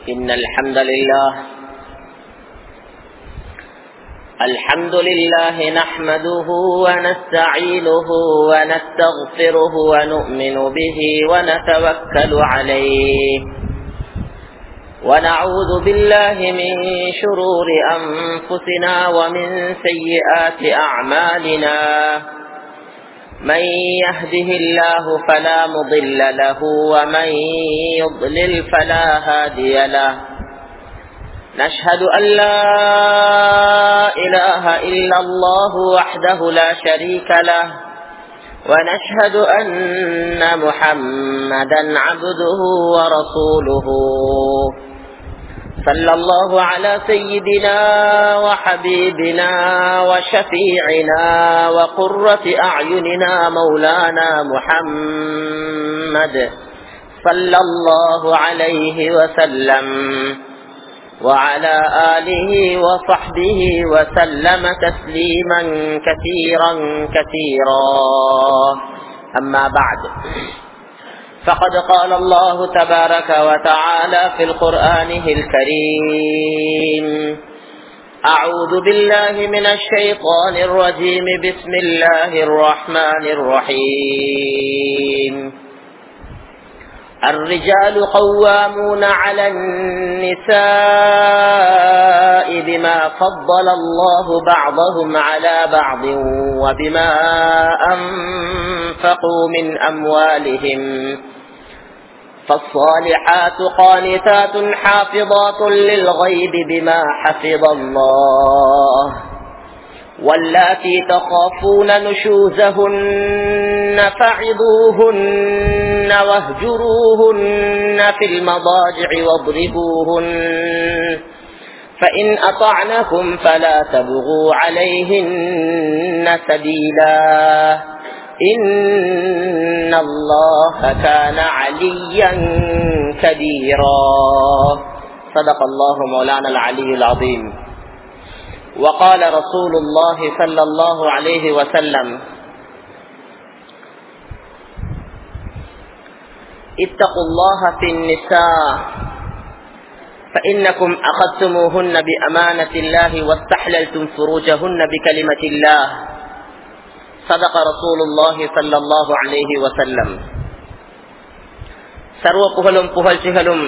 إن الحمد لله الحمد لله نحمده ونستعينه ونستغفره ونؤمن به ونتوكل عليه ونعوذ بالله من شرور أنفسنا ومن سيئات أعمالنا من يهده الله فلا مضل له ومن يضلل فلا هادي له نشهد أن لا إله إلا الله وحده لا شريك له ونشهد أن محمدا عبده ورسوله صلى الله على سيدنا وحبيبنا وشفيعنا وقرة أعيننا مولانا محمد صلى الله عليه وسلم وعلى آله وصحبه وسلم تسليما كثيرا كثيرا أما بعد فقد قال الله تبارك وتعالى في القرآن الكريم أعوذ بالله من الشيطان الرجيم بسم الله الرحمن الرحيم الرجال قوامون على النساء بما فضل الله بعضهم على بعض وبما أنفقوا من أموالهم فالصالحات قانتات حافظات للغيب بما حفظ الله واللاتي تخافون نشوزهن فعظوهن واهجروهن في المضاجع واضربوهن فإن أطعنكم فلا تبغوا عليهن سبيلا إن الله كان عليا كبيرا صدق الله مولانا العلي العظيم وقال رسول الله صلى الله عليه وسلم اتقوا الله في النساء فإنكم أخذتموهن بأمانة الله واستحللتم فروجهن بكلمة الله صدق رسول الله صلى الله عليه وسلم சர்வ புகழும் புகழ்ச்சிகளும்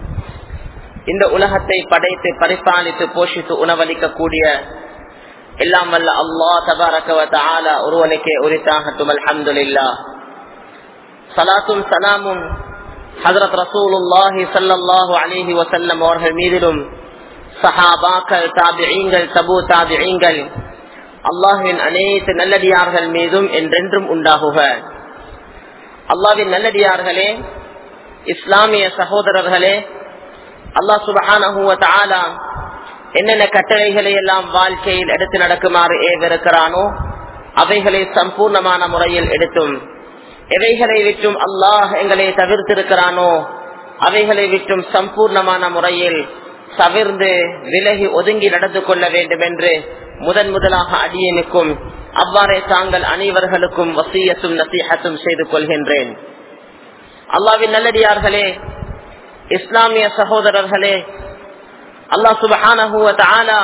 இந்த உலகத்தை படைத்து பரிபாலித்து போஷித்து உணவளிக்கக்கூடிய எல்லாம் வல்ல அல்லா தபாரகவத்த ஆலா ஒருவனுக்கே உரித்தாகட்டும் அல்ஹம்துலில்லா சலாத்தும் சலாமும் ஹசரத் ரசூலுல்லாஹி சல்லாஹூ அலிஹி வசல்லம் அவர்கள் மீதிலும் சஹாபாக்கள் தாபியங்கள் தபு தாபியங்கள் அல்லாஹுவின் அனைத்து நல்லடியார்கள் மீதும் என்றென்றும் உண்டாகுக அல்லாவின் நல்லடியார்களே இஸ்லாமிய சகோதரர்களே அல்லா சுபஹான என்னென்ன கட்டளைகளை எல்லாம் வாழ்க்கையில் எடுத்து நடக்குமாறு ஏவிருக்கிறானோ அவைகளை சம்பூர்ணமான முறையில் எடுத்தும் எவைகளை விட்டும் அல்லாஹ் எங்களை தவிர்த்திருக்கிறானோ அவைகளை விட்டும் சம்பூர்ணமான முறையில் தவிர்ந்து விலகி ஒதுங்கி நடந்து கொள்ள வேண்டும் என்று முதன் முதலாக அடியனுக்கும் அவ்வாறே தாங்கள் அனைவர்களுக்கும் வசியத்தும் நசீகத்தும் செய்து கொள்கின்றேன் அல்லாவின் நல்லடியார்களே இஸ்லாமிய சகோதரர்களே அல்லா சுபஹான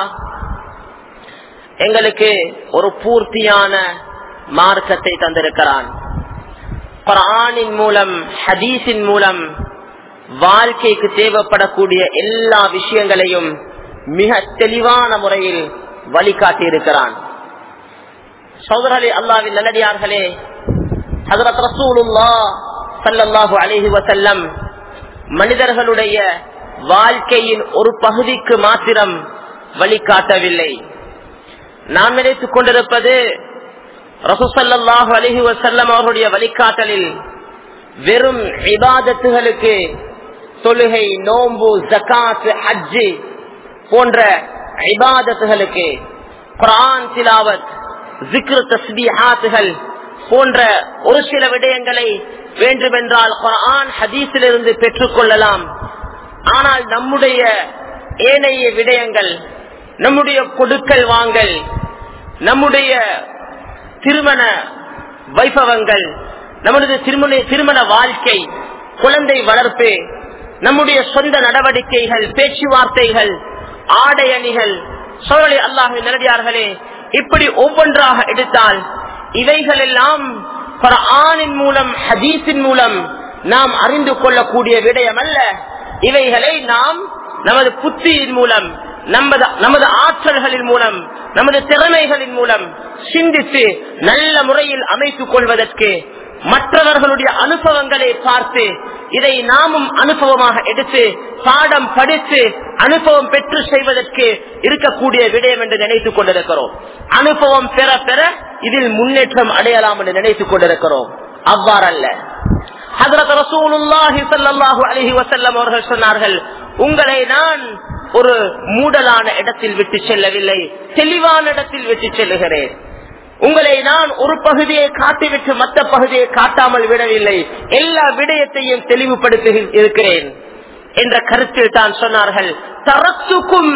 எங்களுக்கு ஒரு பூர்த்தியான மார்க்கத்தை தந்திருக்கிறான் குரானின் மூலம் ஹதீஸின் மூலம் வாழ்க்கைக்கு தேவைப்படக்கூடிய எல்லா விஷயங்களையும் மிக தெளிவான முறையில் வழிகாட்டி இருக்கிறான் சோதரே அல்லாவின் நல்லடியார்களே ஹசரத் ரசூலுல்லா சல்லல்லாஹு அலிஹி வசல்லம் மனிதர்களுடைய வாழ்க்கையின் ஒரு பகுதிக்கு மாத்திரம் வழிகாட்டவில்லை நான் நினைத்துக் கொண்டிருப்பது ரசூசல்லாஹு அலிஹி வசல்லம் அவருடைய வழிகாட்டலில் வெறும் இபாதத்துகளுக்கு தொழுகை நோம்பு ஜக்காத் ஹஜ்ஜு போன்ற இபாதத்துகளுக்கு குரான் திலாவத் ஜிக்ரு தஸ்பிஹாத்துகள் போன்ற ஒரு சில விடயங்களை வேண்டுமென்றால் குரான் ஹதீஸிலிருந்து பெற்றுக் கொள்ளலாம் ஆனால் நம்முடைய ஏனைய விடயங்கள் நம்முடைய கொடுக்கல் வாங்கல் நம்முடைய திருமண வைபவங்கள் நமது திருமண திருமண வாழ்க்கை குழந்தை வளர்ப்பு நம்முடைய சொந்த நடவடிக்கைகள் பேச்சுவார்த்தைகள் ஆடை அணிகள் சோழலை அல்லாஹின் நிலடியார்களே இப்படி ஒவ்வொன்றாக எடுத்தால் இவைகள் எல்லாம் ஆணின் மூலம் ஹதீஸின் மூலம் நாம் அறிந்து கொள்ளக்கூடிய விடயம் அல்ல இவைகளை நாம் நமது புத்தியின் மூலம் நமது நமது ஆற்றல்களின் மூலம் நமது திறமைகளின் மூலம் சிந்தித்து நல்ல முறையில் அமைத்துக் கொள்வதற்கு மற்றவர்களுடைய அனுபவங்களை பார்த்து இதை நாமும் அனுபவமாக எடுத்து பாடம் படித்து அனுபவம் பெற்று செய்வதற்கு இருக்கக்கூடிய விடயம் என்று நினைத்துக் கொண்டிருக்கிறோம் அனுபவம் பெற பெற இதில் முன்னேற்றம் அடையலாம் என்று நினைத்துக் கொண்டிருக்கிறோம் அவ்வாறல்ல ஹதரத் ரசூலுல்லாஹி ஸல்லல்லாஹு அலைஹி வஸல்லம் அவர்கள் சொன்னார்கள் உங்களை நான் ஒரு மூடலான இடத்தில் விட்டு செல்லவில்லை தெளிவான இடத்தில் விட்டு செல்லுகிறேன் உங்களை நான் ஒரு பகுதியை காட்டிவிட்டு மற்ற பகுதியை காட்டாமல் விடவில்லை எல்லா விடயத்தையும் தெளிவுபடுத்தி இருக்கிறேன் என்ற கருத்தில் தான் சொன்னார்கள் தரத்துக்கும்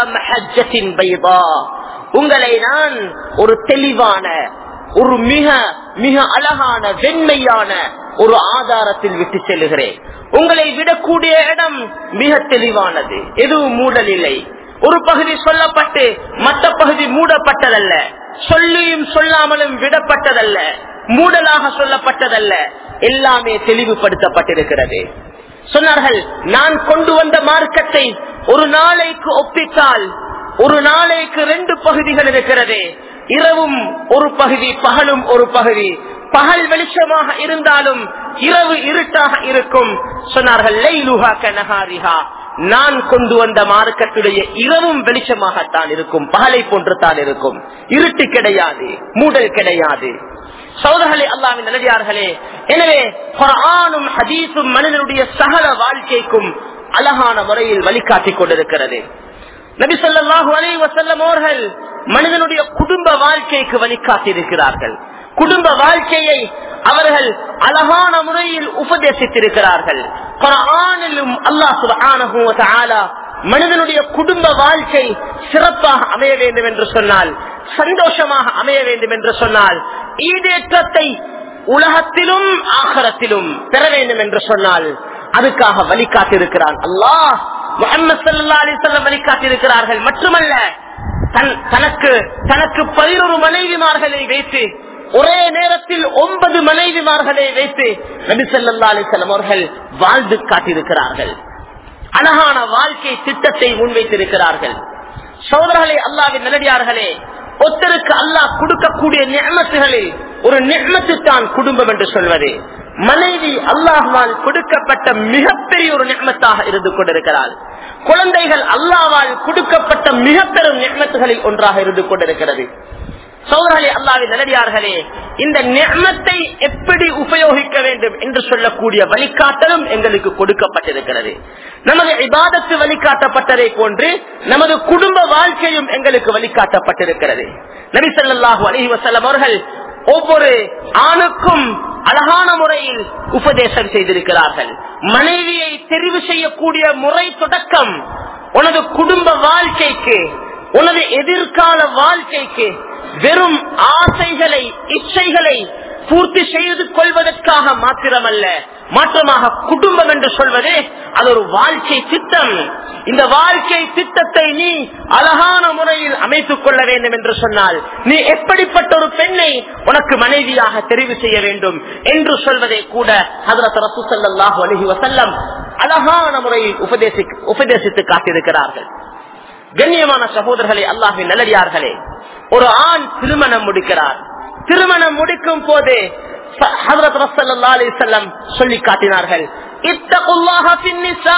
உங்களை நான் ஒரு தெளிவான ஒரு மிக மிக அழகான வெண்மையான ஒரு ஆதாரத்தில் விட்டு செல்லுகிறேன் உங்களை விடக்கூடிய இடம் மிக தெளிவானது எதுவும் மூடல் இல்லை ஒரு பகுதி சொல்லப்பட்டு மற்ற பகுதி மூடப்பட்டதல்ல சொல்லியும் சொல்லாமலும் விடப்பட்டதல்ல மூடலாக சொல்லப்பட்டதல்ல எல்லாமே தெளிவுபடுத்தப்பட்டிருக்கிறது சொன்னார்கள் நான் கொண்டு வந்த மார்க்கத்தை ஒரு நாளைக்கு ஒப்பித்தால் ஒரு நாளைக்கு ரெண்டு பகுதிகள் இருக்கிறது இரவும் ஒரு பகுதி பகலும் ஒரு பகுதி பகல் வெளிச்சமாக இருந்தாலும் இரவு இருட்டாக இருக்கும் சொன்னார்கள் லைலுஹா கனஹாரிஹா நான் கொண்டு வந்த மார்க்கத்துடைய இரவும் வெளிச்சமாகத்தான் இருக்கும் பகலை போன்று தான் இருக்கும் இருட்டு கிடையாது மூடல் கிடையாது சோதர்களே அல்லாவின் நல்லடியார்களே எனவே குரானும் ஹதீஸும் மனிதனுடைய சகல வாழ்க்கைக்கும் அழகான முறையில் வழிகாட்டிக் கொண்டிருக்கிறது நபி சொல்லாஹு அலை வசல்லம் அவர்கள் மனிதனுடைய குடும்ப வாழ்க்கைக்கு வழிகாட்டி இருக்கிறார்கள் குடும்ப வாழ்க்கையை அவர்கள் அழகான முறையில் உபதேசித்திருக்கிறார்கள் குரானிலும் அல்லாஹ் சுபஹானஹு வ தஆலா மனிதனுடைய குடும்ப வாழ்க்கை சிறப்பாக அமைய வேண்டும் என்று சொன்னால் சந்தோஷமாக அமைய வேண்டும் என்று சொன்னால் ஈடேற்றத்தை உலகத்திலும் ஆகரத்திலும் பெற வேண்டும் என்று சொன்னால் அதுக்காக வழிகாட்டிருக்கிறான் அல்லாஹ் முகமது சல்லா அலிசல்லம் வழிகாட்டிருக்கிறார்கள் மட்டுமல்ல தன் தனக்கு தனக்கு பதினொரு மனைவிமார்களை வைத்து ஒரே நேரத்தில் ஒன்பது மனைவிமார்களை வைத்து நபி சொல்லா அலிசல்லம் அவர்கள் வாழ்ந்து காட்டியிருக்கிறார்கள் அழகான வாழ்க்கை திட்டத்தை முன்வைத்திருக்கிறார்கள் சோதரர்களே அல்லாவின் நிலடியார்களே ஒருத்தருக்கு அல்லாஹ் கொடுக்கக்கூடிய நியமத்துகளில் ஒரு நியமத்து தான் குடும்பம் என்று சொல்வது மனைவி அல்லாஹால் கொடுக்கப்பட்ட மிகப்பெரிய ஒரு நியமத்தாக இருந்து கொண்டிருக்கிறாள் குழந்தைகள் அல்லாவால் கொடுக்கப்பட்ட மிக பெரும் நியமத்துகளில் ஒன்றாக இருந்து கொண்டிருக்கிறது சோதரர்களே அல்லாவின் நிலடியார்களே இந்த நியமத்தை எப்படி உபயோகிக்க வேண்டும் என்று சொல்லக்கூடிய வழிகாட்டலும் எங்களுக்கு கொடுக்கப்பட்டிருக்கிறது நமது இபாதத்து வழிகாட்டப்பட்டதை போன்று நமது குடும்ப வாழ்க்கையும் எங்களுக்கு வழிகாட்டப்பட்டிருக்கிறது நபி சொல்லாஹு அலஹி வசல்லம் அவர்கள் ஒவ்வொரு ஆணுக்கும் அழகான முறையில் உபதேசம் செய்திருக்கிறார்கள் மனைவியை தெரிவு செய்யக்கூடிய முறை தொடக்கம் உனது குடும்ப வாழ்க்கைக்கு உனது எதிர்கால வாழ்க்கைக்கு வெறும் ஆசைகளை இச்சைகளை பூர்த்தி செய்து கொள்வதற்காக மாத்திரமல்ல மாற்றமாக குடும்பம் என்று சொல்வதே அது ஒரு வாழ்க்கை திட்டம் இந்த வாழ்க்கை திட்டத்தை நீ அழகான முறையில் அமைத்துக் கொள்ள வேண்டும் என்று சொன்னால் நீ எப்படிப்பட்ட ஒரு பெண்ணை உனக்கு மனைவியாக தெரிவு செய்ய வேண்டும் என்று சொல்வதை கூட ஹதரத் ரசூசல்லாஹு அலஹி வசல்லம் அழகான முறையில் உபதேசி உபதேசித்து காட்டியிருக்கிறார்கள் கண்ணியமான சகோதரர்களே அல்லாஹின் நல்லடியார்களே ஒரு ஆண் திருமணம் முடிக்கிறார் திருமணம் முடிக்கும் போது ஹதரத் ரசல்லா அலிசல்லம் சொல்லி காட்டினார்கள் இத்தகுல்லாஹ பின்னிசா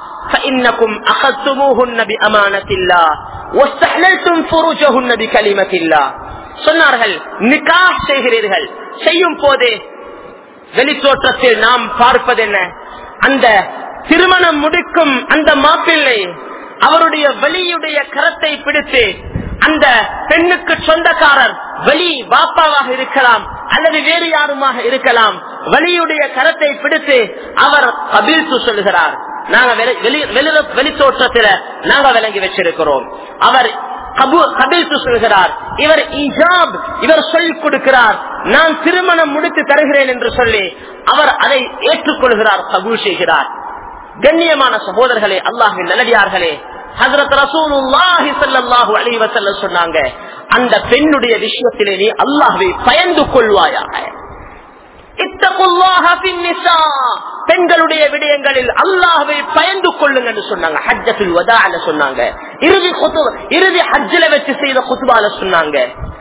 فإنكم أخذتموهن بأمانة الله واستحللتم فروجهن بكلمة الله சொன்னார்கள் நிக்கா செய்கிறீர்கள் செய்யும் போதே வெளித்தோற்றத்தில் நாம் பார்ப்பது என்ன அந்த திருமணம் முடிக்கும் அந்த மாப்பிள்ளை அவருடைய வெளியுடைய கரத்தை பிடித்து அந்த பெண்ணுக்கு சொந்தக்காரர் வெளி பாப்பாவாக இருக்கலாம் அல்லது வேறு யாருமாக இருக்கலாம் வலியுடைய கரத்தை பிடித்து அவர் கபீழ்த்து சொல்லுகிறார் நாங்க வெளி தோற்றத்தில நாங்க விளங்கி வச்சிருக்கிறோம் அவர் கபில்த்து சொல்கிறார் இவர் இஜாப் இவர் சொல்லிக் கொடுக்கிறார் நான் திருமணம் முடித்து தருகிறேன் என்று சொல்லி அவர் அதை ஏற்றுக்கொள்கிறார் கபூல் செய்கிறார் கண்ணியமான சகோதரர்களே அல்லாஹின் நல்லடியார்களே ஹசரத் ரசூலுல்லாஹி ஸல்லல்லாஹு அலைஹி வஸல்லம் சொன்னாங்க அந்த பெண்ணுடைய விஷயத்திலே நீ அல்லாஹ்வை பயந்து கொள்வாயாக இத்தகுல்லாஹ ஃபின்னிஸா பெண்களுடைய விடயங்களில் அல்லாஹ்வை பயந்து கொள்ளுங்க என்று சொன்னாங்க ஹஜ்ஜத்துல் வதால சொன்னாங்க இறுதி குத்து இறுதி ஹஜ்ஜில வச்சு செய்த குத்துபால சொன்னாங்க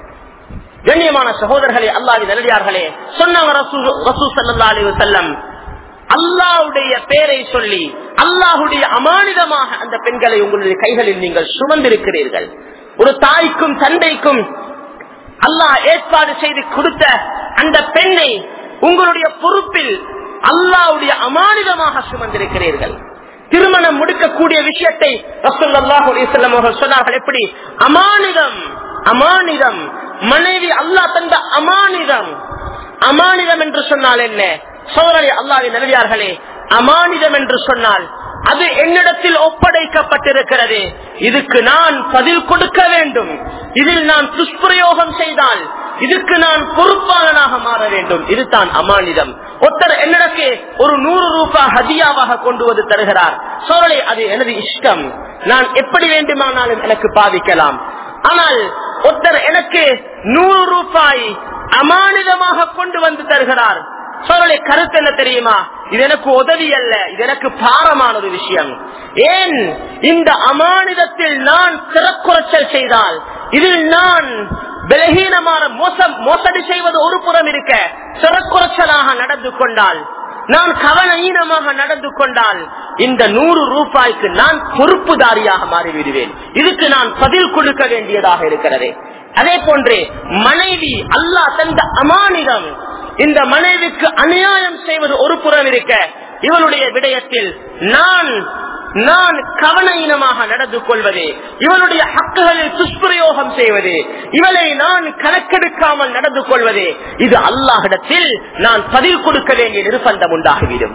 கண்ணியமான சகோதரர்களே அல்லாஹ்வின் நல்லடியார்களே சொன்னாங்க ரசூல் ரசூல் ஸல்லல்லாஹு அலைஹி வஸல்லம் அல்லாஹ்வுடைய பெயரை சொல்லி அல்லாஹ்வுடைய அமானிதமாக அந்த பெண்களை உங்களுடைய கைகளில் நீங்கள் சுமந்திருக்கிறீர்கள் ஒரு தாய்க்கும் தந்தைக்கும் அல்லாஹ் ஏற்பாடு செய்து கொடுத்த அந்த பெண்ணை உங்களுடைய பொறுப்பில் அல்லாஹ்வுடைய அமானிதமாக சுமந்திருக்கிறீர்கள் திருமணம் முடிக்கக்கூடிய விஷயத்தை ரசூலுல்லாஹி அலைஹி வஸல்லம் அவர்கள் சொன்னார்கள் எப்படி அமானிதம் அமானிதம் மனைவி அல்லாஹ் தந்த அமானிதம் அமானிதம் என்று சொன்னால் என்ன சோதரே அல்லாவின் நிலையார்களே அமானிதம் என்று சொன்னால் அது என்னிடத்தில் ஒப்படைக்கப்பட்டிருக்கிறது இதுக்கு நான் பதில் கொடுக்க வேண்டும் இதில் நான் துஷ்பிரயோகம் செய்தால் இதுக்கு நான் பொறுப்பாளனாக மாற வேண்டும் இதுதான் அமானிதம் ஒருத்தர் என்னிடக்கு ஒரு நூறு ரூபாய் ஹதியாவாக கொண்டு வந்து தருகிறார் சோழலை அது எனது இஷ்டம் நான் எப்படி வேண்டுமானாலும் எனக்கு பாதிக்கலாம் ஆனால் ஒருத்தர் எனக்கு நூறு ரூபாய் அமானிதமாக கொண்டு வந்து தருகிறார் சோழலை கருத்து என்ன தெரியுமா இது எனக்கு உதவி அல்ல இது எனக்கு பாரமான ஒரு விஷயம் ஏன் இந்த அமானிதத்தில் நான் சிறக்குறைச்சல் செய்தால் இதில் நான் பலகீனமான மோசம் மோசடி செய்வது ஒரு புறம் இருக்க சிறக்குறைச்சலாக நடந்து கொண்டால் நான் கவனஈனமாக நடந்து கொண்டால் இந்த நூறு ரூபாய்க்கு நான் பொறுப்புதாரியாக மாறிவிடுவேன் இதுக்கு நான் பதில் கொடுக்க வேண்டியதாக இருக்கிறது அதே போன்றே மனைவி அல்லாஹ் தந்த அமானிதம் இந்த மனைவிக்கு அநியாயம் செய்வது ஒரு புறம் இருக்க இவளுடைய விடயத்தில் நான் நான் கவனஈனமாக நடந்து கொள்வது இவளுடைய ஹக்குகளில் துஷ்பிரயோகம் செய்வது இவளை நான் கணக்கெடுக்காமல் நடந்து கொள்வது இது அல்லாஹிடத்தில் நான் பதில் கொடுக்க வேண்டிய நிர்பந்தம் உண்டாகிவிடும்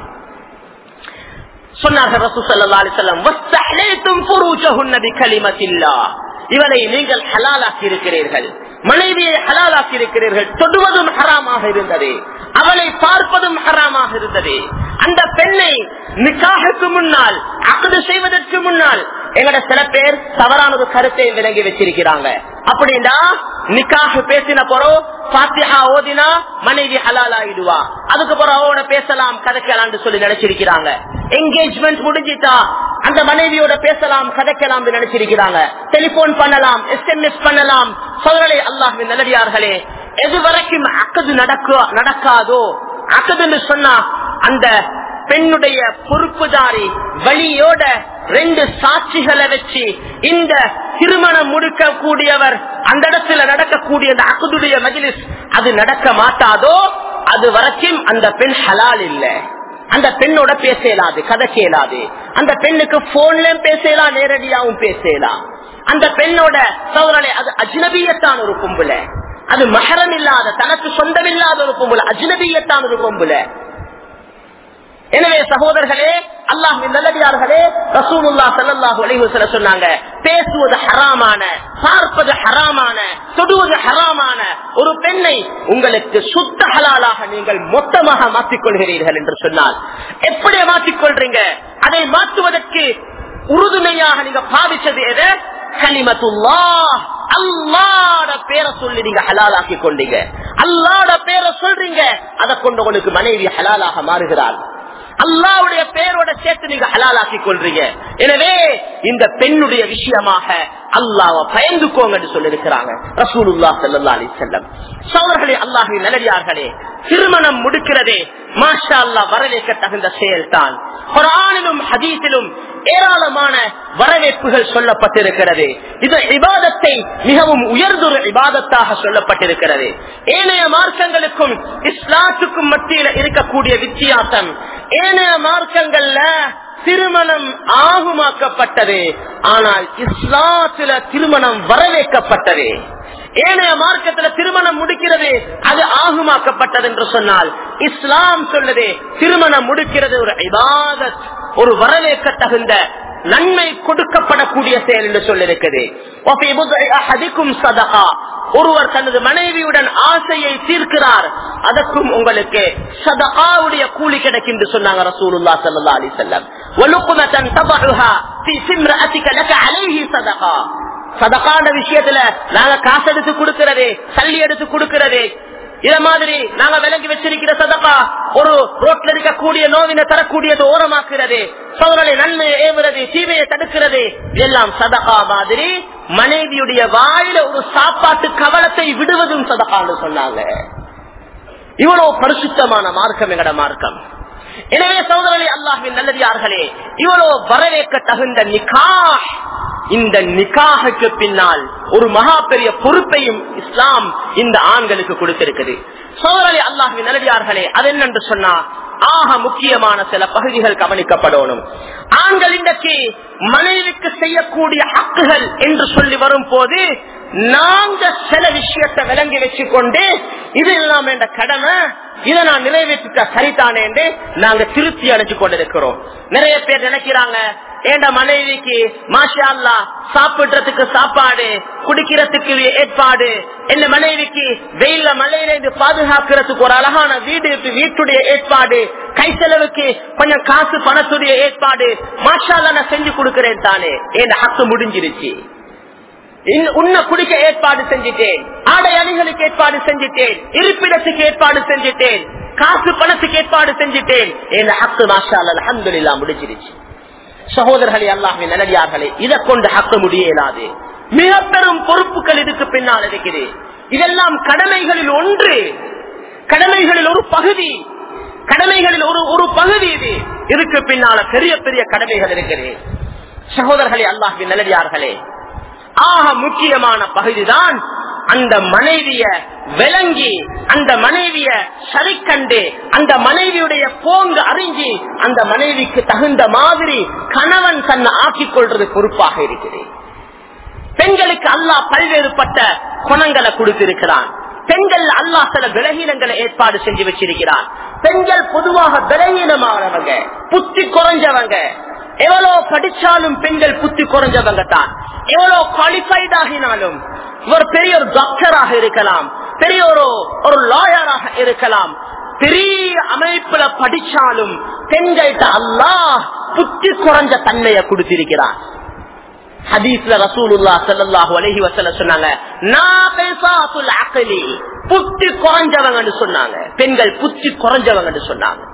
சொன்னார்கள் ரசூ சல்லா அலிசல்லம் இவனை நீங்கள் ஹலாலாக்கி இருக்கிறீர்கள் மனைவியை ஹலாலாக்கி இருக்கிறீர்கள் தொடுவதும் ஹராமாக இருந்தது அவளை பார்ப்பதும் ஹராமாக இருந்தது அந்த பெண்ணை நிக்காகுக்கு முன்னால் அக்கது செய்வதற்கு முன்னால் எங்கட சில பேர் தவறான ஒரு கருத்தை விளங்கி வச்சிருக்கிறாங்க அப்படின்னா நிக்காக பேசின போறோம் பாத்தியா ஓதினா மனைவி ஹலால் ஆயிடுவா அதுக்கு பிறகு அவனோட பேசலாம் கதைக்கலாம் சொல்லி நினைச்சிருக்கிறாங்க என்கேஜ்மெண்ட் முடிஞ்சிட்டா அந்த மனைவியோட பேசலாம் கதைக்கலாம் நினைச்சிருக்கிறாங்க டெலிபோன் பண்ணலாம் எஸ்எம்எஸ் பண்ணலாம் சோதனை அல்லாஹின் நல்லடியார்களே எது வரைக்கும் அக்கது நடக்க நடக்காதோ அக்கதுன்னு சொன்னா அந்த பெண்ணுடைய பொறுப்புதாரி வழியோட ரெண்டு சாட்சிகளை வச்சு இந்த திருமணம் முடிக்க கூடியவர் அந்த இடத்துல நடக்கக்கூடிய அந்த அக்குதுடைய மஜிலிஸ் அது நடக்க மாட்டாதோ அது வரைக்கும் அந்த பெண் ஹலால் இல்ல அந்த பெண்ணோட பேசலாது கதை கேளாது அந்த பெண்ணுக்கு போன்லயும் பேசலாம் நேரடியாவும் பேசலாம் அந்த பெண்ணோட சோதனை அது அஜ்னபியத்தான் ஒரு கும்புல அது மகரம் இல்லாத தனக்கு சொந்தமில்லாத ஒரு கும்புல அஜ்னபியத்தான் ஒரு கும்புல எனவே சகோதரர்களே அல்லாஹின் நல்லடியார்களே ரசூலுல்லா சல்லாஹூ அலைஹு சொன்னாங்க பேசுவது ஹராமான பார்ப்பது ஹராமான தொடுவது ஹராமான ஒரு பெண்ணை உங்களுக்கு சுத்த ஹலாலாக நீங்கள் மொத்தமாக மாற்றிக்கொள்கிறீர்கள் என்று சொன்னால் எப்படி மாற்றிக்கொள்றீங்க அதை மாற்றுவதற்கு உறுதுணையாக நீங்க பாவிச்சது எது கலிமத்துல்லா அல்லாட பேரை சொல்லி நீங்க ஹலாலாக்கி கொண்டீங்க அல்லாட பேரை சொல்றீங்க அதை கொண்டு உங்களுக்கு மனைவி ஹலாலாக மாறுகிறாள் அல்லாவுடைய பெயரோட சேர்த்து நீங்க ஹலாலாக்கி கொள்றீங்க எனவே இந்த பெண்ணுடைய விஷயமாக அல்லாவ பயந்துக்கோங்க சொல்லிருக்கிறாங்க ரசூலுல்லா சல்லா அலி செல்லம் சோழர்களே அல்லாஹி நல்லடியார்களே திருமணம் முடிக்கிறதே மாஷா அல்லா வரவேற்க தகுந்த செயல்தான் குரானிலும் ஹதீஸிலும் ஏராளமான வரவேற்புகள் சொல்லப்பட்டிருக்கிறது இது இபாதத்தை மிகவும் உயர்ந்தொரு இபாதத்தாக சொல்லப்பட்டிருக்கிறது ஏனைய மார்க்கங்களுக்கும் இஸ்லாத்துக்கும் மத்தியில் இருக்கக்கூடிய வித்தியாசம் ஏனைய மார்க்கங்கள்ல திருமணம் ஆகுமாக்கப்பட்டது ஆனால் இஸ்லாத்துல திருமணம் வரவேற்கப்பட்டது ஏனைய மார்க்கத்துல திருமணம் முடிக்கிறது அது ஆகுமாக்கப்பட்டது என்று சொன்னால் இஸ்லாம் சொல்லுது திருமணம் முடிக்கிறது ஒரு இபாதத் ஒரு வரவேற்க தகுந்த நன்மை கொடுக்கப்படக்கூடிய செயல் என்று சொல்லிருக்குது ஒருவர் தனது மனைவியுடன் ஆசையை தீர்க்கிறார் அதற்கும் உங்களுக்கு சதகாவுடைய கூலி கிடைக்கும் என்று சொன்னாங்க ரசூலுல்லா சல்லா அலி செல்லம் وَلُقْمَةً تَضَعُهَا فِي سِمْرَأَتِكَ لَكَ عَلَيْهِ صَدَقَةٌ சதகான விஷயத்துல நாங்க காசு எடுத்து கொடுக்கிறது சல்லி எடுத்து கொடுக்கிறது இத மாதிரி நாங்க விலகி வச்சிருக்கிற சதகா ஒரு ரோட்ல இருக்கக்கூடிய நோவினை தரக்கூடியது ஓரமாக்குறது சோதனை நன்மையை ஏவுறது தீமையை தடுக்கிறது எல்லாம் சதகா மாதிரி மனைவியுடைய வாயில ஒரு சாப்பாட்டு கவலத்தை விடுவதும் சதகான்னு சொன்னாங்க இவ்வளவு பரிசுத்தமான மார்க்கம் எங்கட மார்க்கம் எனவே சோதரனை அல்லாஹின் நல்லதியார்களே இவ்வளவு வரவேற்க தகுந்த நிகா இந்த நிக்காகுக்கு பின்னால் ஒரு மகா பெரிய பொறுப்பையும் இஸ்லாம் இந்த ஆண்களுக்கு கொடுத்திருக்குது சோதரனை அல்லாஹின் நல்லதியார்களே அது என்னென்று சொன்னா ஆக முக்கியமான சில பகுதிகள் கவனிக்கப்படணும் ஆண்கள் இன்றைக்கு மனைவிக்கு செய்யக்கூடிய ஹக்குகள் என்று சொல்லி வரும் போது நாங்க சில விஷயத்தை விளங்கி வச்சுக்கொண்டு இது எல்லாம் என்ற கடமை இதை நான் நிறைவேற்றிட்ட சரிதானே என்று நாங்க திருப்தி அடைஞ்சு கொண்டிருக்கிறோம் நிறைய பேர் நினைக்கிறாங்க ஏண்ட மனைவிக்கு மாஷா அல்லா சாப்பிடுறதுக்கு சாப்பாடு குடிக்கிறதுக்கு ஏற்பாடு என்ன மனைவிக்கு வெயில மழையில இருந்து பாதுகாக்கிறதுக்கு ஒரு அழகான வீடு வீட்டுடைய ஏற்பாடு கை செலவுக்கு கொஞ்சம் காசு பணத்துடைய ஏற்பாடு மாஷா அல்லா நான் செஞ்சு கொடுக்கிறேன் தானே என் ஹக்கு முடிஞ்சிருச்சு உன்ன குடிக்க ஏற்பாடு செஞ்சிட்டேன் ஆடை அணிகளுக்கு ஏற்பாடு செஞ்சிட்டேன் இருப்பிடத்துக்கு ஏற்பாடு செஞ்சிட்டேன் காசு பணத்துக்கு ஏற்பாடு செஞ்சிட்டேன் என் ஹக்கு மாஷா அலமதுல்லா முடிஞ்சிருச்சு சகோதரர்களே அல்லாஹின் நல்லடியார்களே இதை கொண்டு ஹக்க முடியலாது மிக பெரும் பொறுப்புகள் இதுக்கு பின்னால் இருக்குது இதெல்லாம் கடமைகளில் ஒன்று கடமைகளில் ஒரு பகுதி கடமைகளில் ஒரு ஒரு பகுதி இது இதுக்கு பின்னால பெரிய பெரிய கடமைகள் இருக்குது சகோதரர்களே அல்லாஹின் நல்லடியார்களே ஆக முக்கியமான பகுதிதான் அந்த மனைவிய விளங்கி அந்த மனைவிய சரி கண்டு அந்த மனைவியுடைய போங்கு அறிஞ்சி அந்த மனைவிக்கு தகுந்த மாதிரி கணவன் தன்னை ஆக்கிக் கொள்றது பொறுப்பாக இருக்கிறது பெண்களுக்கு அல்லாஹ் பல்வேறுபட்ட குணங்களை கொடுத்திருக்கிறான் பெண்கள் அல்லாஹ் சில விலகீனங்களை ஏற்பாடு செஞ்சு வச்சிருக்கிறான் பெண்கள் பொதுவாக விலகீனமானவங்க புத்தி குறைஞ்சவங்க எவ்வளவு படிச்சாலும் பெண்கள் புத்தி குறைஞ்சவங்க தான் எவ்வளவு குவாலிஃபைட் ஆகினாலும் ஒரு பெரிய ஒரு டாக்டராக இருக்கலாம் பெரிய ஒரு ஒரு லாயராக இருக்கலாம் பெரிய அமைப்புல படிச்சாலும் பெண்கள்கிட்ட அல்லாஹ் புத்தி குறைஞ்ச தன்மையை கொடுத்திருக்கிறான் ஹதீஸ்ல ரசூலுல்லா ஸல்லல்லாஹு அலைஹி வஸல்லம் சொன்னாங்க நாபிசாத்துல் அக்லி புத்தி குறைஞ்சவங்கன்னு சொன்னாங்க பெண்கள் புத்தி குறைஞ்சவங்கன்னு சொன்னாங்க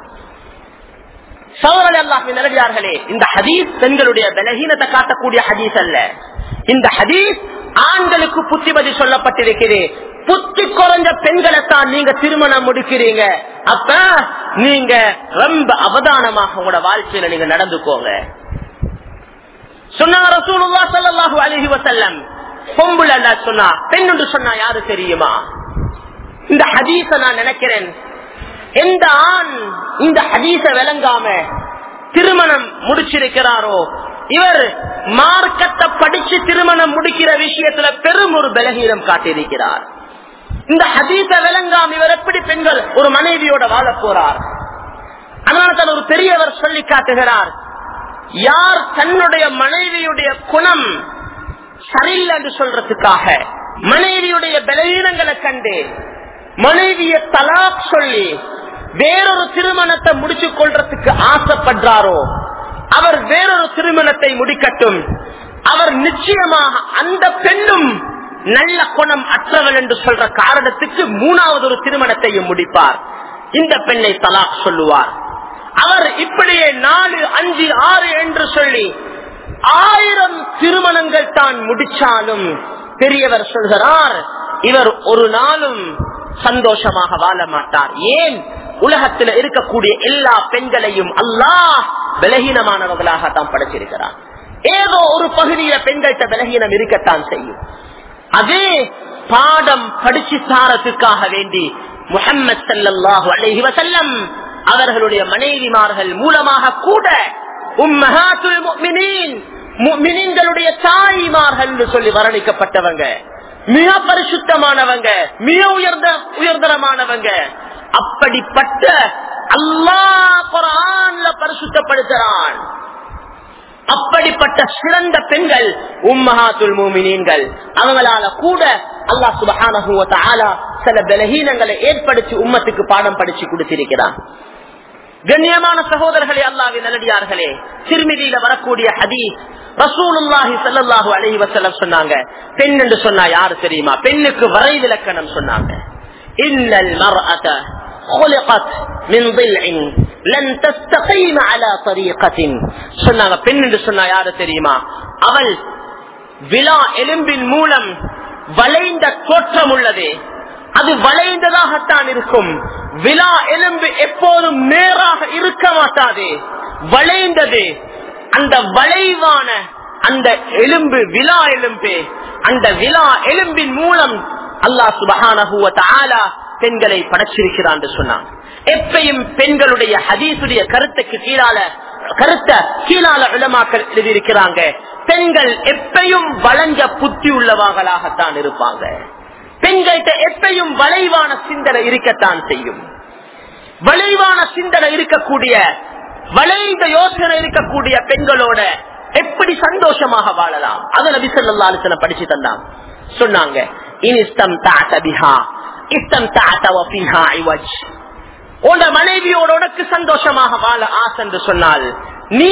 சௌரல் அல்லாஹ் நிலவியார்களே இந்த ஹதீஸ் பெண்களுடைய பலகீனத்தை காட்டக்கூடிய ஹதீஸ் அல்ல இந்த ஹதீஸ் ஆண்களுக்கு புத்திமதி சொல்லப்பட்டிருக்கிறது புத்தி குறைஞ்ச பெண்களை தான் நீங்க திருமணம் முடிக்கிறீங்க அப்ப நீங்க ரொம்ப அவதானமாக உங்களோட வாழ்க்கையில நீங்க நடந்துக்கோங்க சொன்னாங்க ரசூலுல்லா ஸல்லல்லாஹு அலைஹி வஸல்லம் பொம்புல சொன்னா பெண் என்று சொன்னா யாரு தெரியுமா இந்த ஹதீஸ நான் நினைக்கிறேன் எந்த ஆண் இந்த ஹதீஸ விளங்காம திருமணம் முடிச்சிருக்கிறாரோ இவர் மார்க்கத்தை படிச்சு திருமணம் முடிக்கிற விஷயத்துல பெரும் ஒரு பலகீனம் காட்டியிருக்கிறார் இந்த ஹதீஸ விளங்காம இவர் எப்படி பெண்கள் ஒரு மனைவியோட வாழ போறார் அதனால தான் ஒரு பெரியவர் சொல்லி காட்டுகிறார் யார் தன்னுடைய மனைவியுடைய குணம் சரியில்லை என்று சொல்றதுக்காக மனைவியுடைய பலவீனங்களை கண்டு மனைவிய தலாக் சொல்லி வேறொரு திருமணத்தை முடிச்சு கொள்றதுக்கு ஆசைப்படுறாரோ அவர் வேறொரு திருமணத்தை முடிக்கட்டும் அவர் நிச்சயமாக அந்த பெண்ணும் நல்ல குணம் அற்றவள் என்று சொல்ற காரணத்துக்கு மூணாவது ஒரு திருமணத்தையும் முடிப்பார் இந்த பெண்ணை தலாக் சொல்லுவார் அவர் இப்படியே நாலு அஞ்சு ஆறு என்று சொல்லி ஆயிரம் திருமணங்கள் தான் முடிச்சாலும் பெரியவர் சொல்கிறார் இவர் ஒரு நாளும் சந்தோஷமாக வாழ மாட்டார் ஏன் உலகத்தில் இருக்கக்கூடிய எல்லா பெண்களையும் அல்லாஹ் பலகீனமானவர்களாக தான் படைச்சிருக்கிறார் ஏதோ ஒரு பகுதியில பெண்கள்கிட்ட பலகீனம் இருக்கத்தான் செய்யும் அதே பாடம் படிச்சு தாரத்துக்காக வேண்டி முகம்மது சல்லாஹூ அலஹி வசல்லம் அவர்களுடைய மனைவிமார்கள் மூலமாக கூட உம்மஹாத்துடைய தாய்மார்கள் சொல்லி வர்ணிக்கப்பட்டவங்க மிக பரிசுத்தமானவங்க மிக உயர்ந்த உயர்தரமானவங்க அப்படிப்பட்ட அல்லாஹ் குரான்ல பரிசுத்தப்படுத்துறான் அப்படிப்பட்ட சிறந்த பெண்கள் உம்மஹாத்துல் மூமினீன்கள் அவங்களால கூட அல்லாஹ் சுபஹானஹு சில பலகீனங்களை ஏற்படுத்தி உம்மத்துக்கு பாடம் படிச்சு கொடுத்திருக்கிறான் கண்ணியமான சகோதரர்களே அல்லாவின் நல்லடியார்களே திருமிதியில வரக்கூடிய ஹதீஸ் ரசூலுல்லாஹி ஸல்லல்லாஹு அலைஹி வஸல்லம் சொன்னாங்க பெண் என்று சொன்னா யாரு தெரியுமா பெண்ணுக்கு வரைவிலக்கணம் சொன்னாங்க இன்னல் மர்அத خلقت من ضلع لن تستقيم على طريقة சொன்னாங்க பெண் என்று சொன்னா யாரு தெரியுமா அவள் விழா எலும்பின் மூலம் வளைந்த தோற்றம் உள்ளதே அது வளைந்ததாகத்தான் இருக்கும் விழா எலும்பு எப்போதும் நேராக இருக்க மாட்டாது வளைந்தது அந்த வளைவான அந்த எலும்பு விழா எலும்பு அந்த விழா எலும்பின் மூலம் அல்லாஹ் சுபஹானஹு வ தஆலா பெண்களை படைச்சிருக்கிறான் என்று சொன்னான் எப்பையும் பெண்களுடைய ஹதீசுடைய கருத்துக்கு கீழால கருத்த கீழால உலமாக்கள் எழுதியிருக்கிறாங்க பெண்கள் எப்பையும் வளைஞ்ச புத்தி உள்ளவர்களாகத்தான் இருப்பாங்க பெண்கள்கிட்ட எப்பையும் வளைவான சிந்தனை இருக்கத்தான் செய்யும் வளைவான சிந்தனை இருக்கக்கூடிய வளைந்த யோசனை இருக்கக்கூடிய பெண்களோட எப்படி சந்தோஷமாக வாழலாம் அதை நபி சொல்லா அலிசன படிச்சு தந்தான் சொன்னாங்க இனிஸ்தம் தாத்தபிஹா இஸ்தம் தாத்தவா ஐவஜ் உன் மனைவியோட உனக்கு சந்தோஷமாக வாழ ஆசை என்று சொன்னால் நீ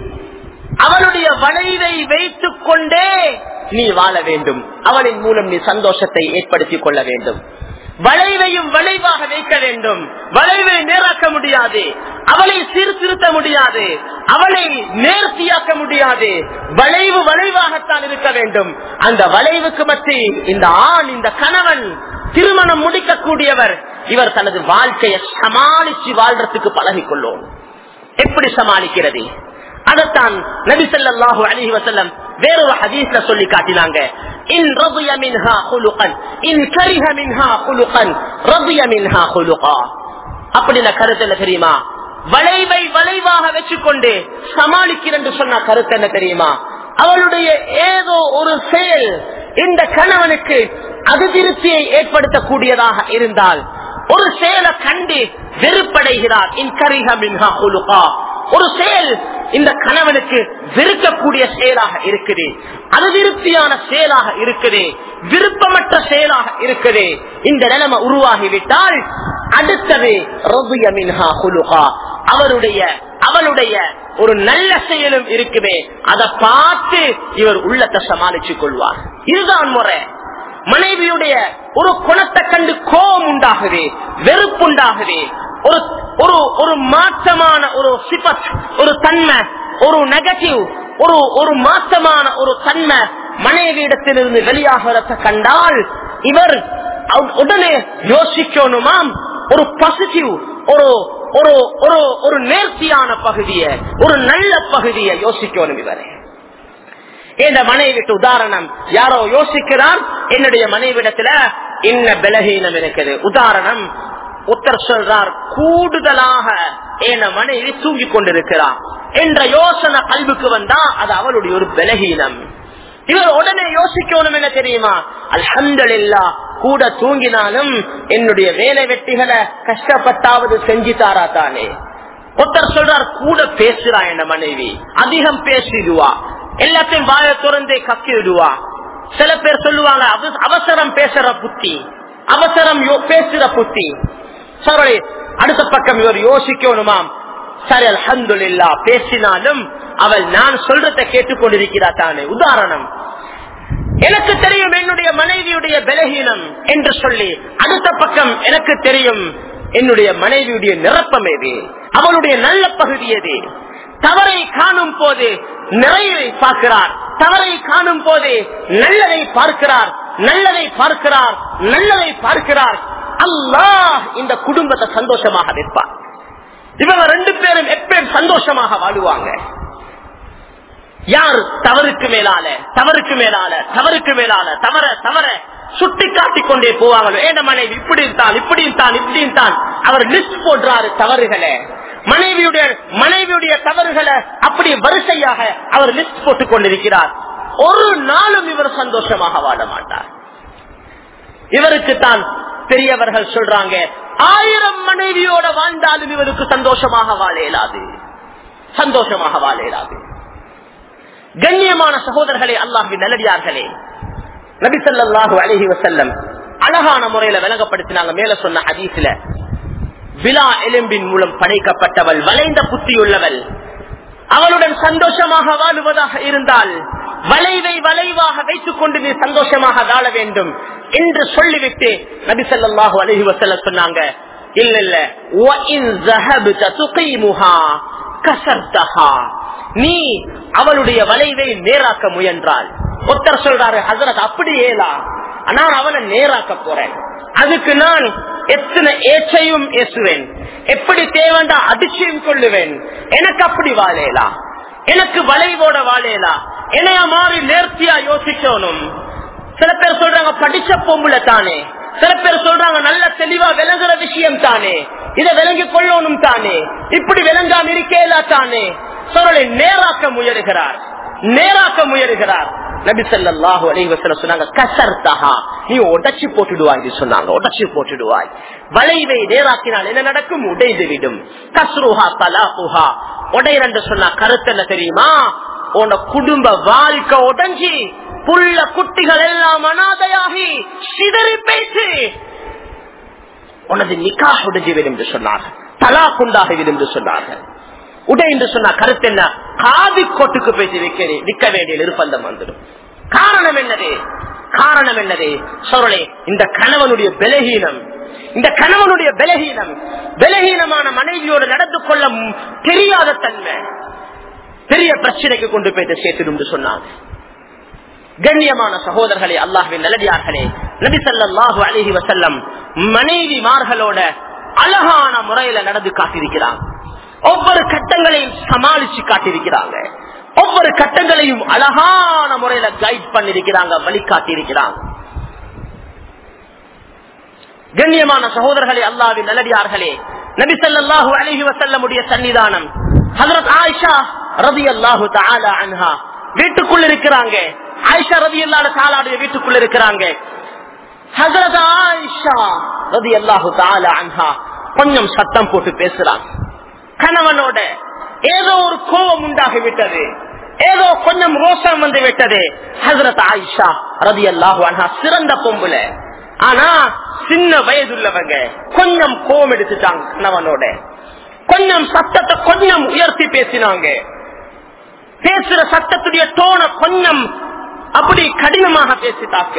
அவளுடைய வளைவை வைத்துக் கொண்டே நீ வாழ வேண்டும் அவளின் மூலம் நீ சந்தோஷத்தை ஏற்படுத்திக் கொள்ள வேண்டும் வளைவையும் வளைவாக வைக்க வேண்டும் வளைவை நேராக்க முடியாது அவளை சீர்திருத்த முடியாது அவளை நேர்த்தியாக்க முடியாது வளைவு வளைவாகத்தான் இருக்க வேண்டும் அந்த வளைவுக்கு மத்தி இந்த ஆண் இந்த கணவன் திருமணம் முடிக்கக்கூடியவர் இவர் தனது வாழ்க்கையை சமாளிச்சு வாழ்றதுக்கு பழகிக்கொள்ளும் எப்படி சமாளிக்கிறது அதைத்தான் நபி ஸல்லல்லாஹு அலைஹி வஸல்லம் வேறொரு ஹதீஸ்ல சொல்லி காட்டினாங்க இன் ரضي منها خلقا இன் كره منها خلقا رضي منها خلقا அப்படின கருத்து என்ன தெரியுமா வளைவை வளைவாக வச்சுக்கொண்டு சமாளிக்கிறேன் சொன்ன கருத்து என்ன தெரியுமா அவளுடைய ஏதோ ஒரு செயல் இந்த கணவனுக்கு அதிருப்தியை ஏற்படுத்தக்கூடியதாக இருந்தால் ஒரு செயலை கண்டு வெறுப்படைகிறார் இன்கரிக மின்ஹா குலுகா ஒரு செயல் இந்த கணவனுக்கு வெறுக்கக்கூடிய செயலாக இருக்குது அது விருப்தியான செயலாக இருக்குது விருப்பமற்ற செயலாக இருக்குது இந்த நிலைமை உருவாகிவிட்டால் அடுத்தது ரபிய மின்ஹா குலுகா அவருடைய அவளுடைய ஒரு நல்ல செயலும் இருக்குமே அதை பார்த்து இவர் உள்ளத்தை சமாளிச்சுக் கொள்வார் இதுதான் முறை மனைவியுடைய ஒரு குணத்தை கண்டு கோபம் உண்டாகுது வெறுப்புண்டாகுது ஒரு ஒரு ஒரு மாற்றமான ஒரு சிபத் ஒரு தன்மை ஒரு நெகட்டிவ் ஒரு ஒரு மாற்றமான ஒரு தன்மை மனைவியிடத்திலிருந்து வெளியாகிறத கண்டால் இவர் உடனே யோசிக்கணுமாம் ஒரு பாசிட்டிவ் ஒரு ஒரு ஒரு ஒரு நேர்த்தியான பகுதியை ஒரு நல்ல பகுதியை யோசிக்கணும் இவரே இந்த மனைவிட்டு உதாரணம் யாரோ யோசிக்கிறார் என்னுடைய மனைவிடத்துல என்ன பலகீனம் இருக்குது உதாரணம் உத்தர் சொல்றார் கூடுதலாக என் மனைவி தூங்கி கொண்டிருக்கிறார் என்ற யோசனை கல்விக்கு வந்தா அது அவளுடைய ஒரு பலகீனம் இவர் உடனே யோசிக்கணும் என்ன தெரியுமா அல்ஹம்துலில்லா கூட தூங்கினாலும் என்னுடைய வேலை வெட்டிகளை கஷ்டப்பட்டாவது செஞ்சு தாரா தானே ஒருத்தர் சொல்றார் கூட பேசுறா என் மனைவி அதிகம் பேசிடுவா எல்லாத்தையும் வாய திறந்தே கக்கி விடுவா சில பேர் சொல்லுவாங்க அவசரம் பேசுற புத்தி அவசரம் பேசுற புத்தி சரி அடுத்த பக்கம் இவர் யோசிக்கணுமாம் சரி அல்ஹந்துல்லா பேசினாலும் அவள் நான் சொல்றத கேட்டுக்கொண்டிருக்கிறா தானே உதாரணம் எனக்கு தெரியும் என்னுடைய மனைவியுடைய பலகீனம் என்று சொல்லி அடுத்த பக்கம் எனக்கு தெரியும் என்னுடைய மனைவியுடைய நிரப்பம் எது அவளுடைய நல்ல பகுதி எது தவறை காணும் போது நிறைவை பார்க்கிறார் தவறை காணும் போது நல்லதை பார்க்கிறார் நல்லதை பார்க்கிறார் நல்லதை பார்க்கிறார் அல்லாஹ் இந்த குடும்பத்தை சந்தோஷமாக வைப்பார் இவங்க ரெண்டு பேரும் எப்பயும் சந்தோஷமாக வாழுவாங்க யார் தவறுக்கு மேலால தவறுக்கு மேலால தவறுக்கு மேலால தவற தவற சுட்டி காட்டிக் கொண்டே போவாங்களோ ஏன மனைவி இப்படி தான் இப்படி தான் இப்படி தான் அவர் லிஸ்ட் போடுறாரு தவறுகளை மனைவியுடைய மனைவியுடைய தவறுகளை அப்படி வரிசையாக அவர் லிஸ்ட் போட்டுக் கொண்டிருக்கிறார் ஒரு நாளும் இவர் சந்தோஷமாக வாழ மாட்டார் இவருக்கு தான் பெரியவர்கள் சொல்றாங்க ஆயிரம் மனைவியோட வாழ்ந்தாலும் இவருக்கு சந்தோஷமாக வாழ இயலாது சந்தோஷமாக வாழ இயலாது கண்ணியமான சகோதரர்களே அல்லாஹின் நல்லடியார்களே நபிசல்லாஹு அலஹி வசல்லம் அழகான முறையில விளங்கப்படுத்தினாங்க மேல சொன்ன ஹதீஸ்ல விழா எலும்பின் மூலம் படைக்கப்பட்டவள் வளைந்த புத்தியுள்ளவள் அவளுடன் சந்தோஷமாக வாழுவதாக இருந்தால் வளைவை வளைவாக வைத்துக் கொண்டு நீ சந்தோஷமாக வாழ வேண்டும் என்று சொல்லிவிட்டு நபி ஸல்லல்லாஹு அலைஹி வஸல்லம் சொன்னாங்க இல்ல இல்ல وَإِنْ ذَهَبْتَ تُقِيمُهَا كَسَرْتَهَا நீ அவளுடைய வளைவை நேராக்க முயன்றால் ஒருத்தர் சொல்றாரு ஹசரத் அப்படி ஏலா நான் அவனை நேராக்க போறேன் அதுக்கு நான் எத்தனை ஏச்சையும் ஏசுவேன் எப்படி தேவண்டா அதிர்ச்சியும் கொள்ளுவேன் எனக்கு அப்படி வாழேலா எனக்கு வளைவோட வாழேலா என்னைய மாறி நேர்த்தியா யோசிக்கணும் சில பேர் சொல்றாங்க படிச்ச பொம்புல தானே சில பேர் சொல்றாங்க நல்ல தெளிவா விளங்குற விஷயம் தானே இதை விளங்கி கொள்ளணும் தானே இப்படி விளங்காம இருக்கேலா தானே சொல்லை நேராக்க முயலுகிறார் நேராக்க முயலுகிறார் நபி ஸல்லல்லாஹு அலைஹி வஸல்லம் சொன்னாங்க கசர்தஹா நீ உடைச்சு போட்டுடுவாய் சொன்னாங்க உடைச்சு போட்டுடுவாய் வளைவை நேராக்கினால் என்ன நடக்கும் உடைந்து விடும் கஸ்ருஹா தலாஹுஹா உடைரண்டு சொன்னா கருத்து என்ன தெரியுமா உன குடும்ப வாழ்க்கை உடைஞ்சி புள்ள குட்டிகள் எல்லாம் அனாதையாகி சிதறி பேசி உனது நிக்காக உடைஞ்சுவிடும் என்று சொன்னார்கள் தலா குண்டாகிவிடும் என்று சொன்னார்கள் உடை என்று சொன்னா கருத்து என்ன காதி கோட்டுக்கு பேசி வைக்க நிற்க வேண்டிய நிர்பந்தம் வந்துடும் காரணம் என்னது காரணம் என்னது சொல்றே இந்த கணவனுடைய பலகீனம் இந்த கணவனுடைய பலகீனம் பலகீனமான மனைவியோடு நடந்து கொள்ள ம்- தெரியாத தன்மை பெரிய பிரச்சனைக்கு கொண்டு போயிட்டு சேர்த்துடும் என்று சொன்னாங்க கண்ணியமான சகோதரர்களே அல்லாஹ்வின் நல்லடியார்களே நபி ஸல்லல்லாஹு அலைஹி வஸல்லம் மனைவிமார்களோட அழகான முறையில நடந்து காட்டியிருக்கிறாங்க ஒவ்வொரு கட்டங்களையும் சமாளிச்சு காட்டியிருக்கிறாங்க ஒவ்வொரு கட்டங்களையும் அழகான முறையில கைட் பண்ணிருக்கிறாங்க வழிகாட்டி இருக்கிறாங்க கண்ணியமான சகோதரர்களே அல்லாவின் நல்லடியார்களே நபி ஸல்லல்லாஹு அலைஹி வஸல்லமுடைய சன்னிதானம் ஹஜரத் ஆயிஷா ரலியல்லாஹு தஆலா அன்ஹா வீட்டுக்குள்ள இருக்கிறாங்க ஆயிஷா ரலியல்லாஹு தஆலாவுடைய வீட்டுக்குள்ள இருக்கிறாங்க ஹஜரத் ஆயிஷா ரலியல்லாஹு தஆலா அன்ஹா கொஞ்சம் சத்தம் போட்டு பேசுறாங்க கணவனோட ஏதோ ஒரு கோபம் உண்டாகி விட்டது ஏதோ கொஞ்சம் ரோஷம் வந்து விட்டது ஹசரத் ஆயிஷா ரதி அல்லாஹு சிறந்த பொம்புல ஆனா சின்ன வயதுள்ளவங்க கொஞ்சம் கோபம் எடுத்துட்டாங்க கணவனோட கொஞ்சம் சத்தத்தை கொஞ்சம் உயர்த்தி பேசினாங்க பேசுற சத்தத்துடைய டோன கொஞ்சம் அப்படி கடினமாக பேசிட்டாங்க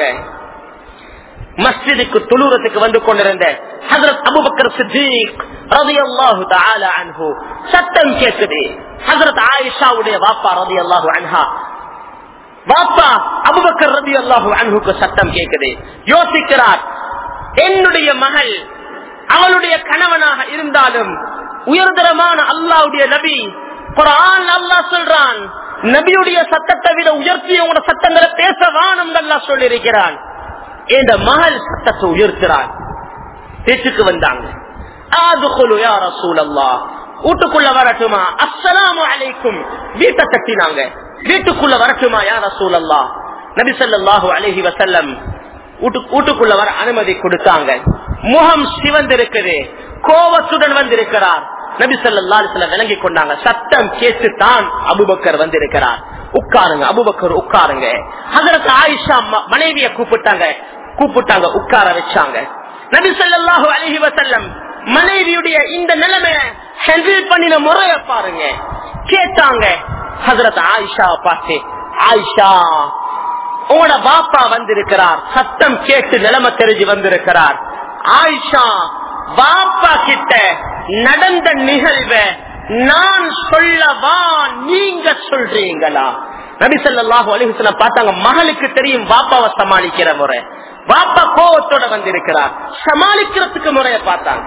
மஸ்ஜிதுக்கு துளூரத்துக்கு வந்து கொண்டிருந்த ஹசரத் அபுபக்கர் சித்திக் ரலியல்லாஹு தஆலா அன்ஹு சத்தம் கேட்குது ஹசரத் ஆயிஷாவுடைய வாப்பா ரலியல்லாஹு அன்ஹா வாப்பா அபுபக்கர் ரலியல்லாஹு அன்ஹுக்கு சத்தம் கேட்குது யோசிக்கிறார் என்னுடைய மகள் அவளுடைய கணவனாக இருந்தாலும் உயர்தரமான அல்லாஹ்வுடைய நபி குர்ஆன் அல்லாஹ் சொல்றான் நபியுடைய சத்தத்தை விட உயர்த்தி உங்களோட சத்தங்களை பேச வானம் அல்லாஹ் சொல்லி இருக்கிறான் இந்த மகள் சத்தத்தை உயர்த்துறார் வீட்டுக்கு வந்தாங்க ஆதுகுலு யா ரசூலல்லாஹ் வீட்டுக்குள்ள வரட்டுமா அஸ்ஸலாமு அலைக்கும் வீட்டை தட்டினாங்க வீட்டுக்குள்ள வரட்டுமா யா ரசூலல்லாஹ் நபி ஸல்லல்லாஹு அலைஹி வஸல்லம் வீட்டு- வீட்டுக்குள்ள வர அனுமதி கொடுத்தாங்க முகம் சிவந்திருக்குது கோபத்துடன் வந்திருக்கிறார் நபி ஸல்லல்லாஹு அலைஹி வஸல்லம் விளங்கி கொண்டாங்க சத்தம் கேட்டு தான் அபூபக்கர் வந்திருக்கிறார் உட்காருங்க அபூபக்கர் உட்காருங்க ஹஜரத் ஆயிஷா ம- மனைவிய கூப்பிட்டாங்க கூப்பிட்டாங்க உட்கார வச்சாங்க நபி ஸல்லல்லாஹு அலைஹி வஸல்லம் மனைவியுடைய இந்த நிலைமைய ஹேண்டில் பண்ணின முறைய பாருங்க கேட்டாங்க ஹஜரத் ஆயிஷாவை பார்த்து ஆயிஷா உங்களோட பாப்பா வந்திருக்கிறார் சத்தம் கேட்டு நிலைமை தெரிஞ்சு வந்திருக்கிறார் ஆயிஷா பாப்பா கிட்ட நடந்த நிகழ்வை நான் சொல்லவா நீங்க சொல்றீங்களா நபி ஸல்லல்லாஹு அலைஹி வஸல்லம் பார்த்தாங்க மகளுக்கு தெரியும் பாப்பாவை சமாளிக்கிற முறை பாப்பா கோவத்தோட வந்திருக்கிறார் சமாளிக்கிறதுக்கு முறைய பார்த்தாங்க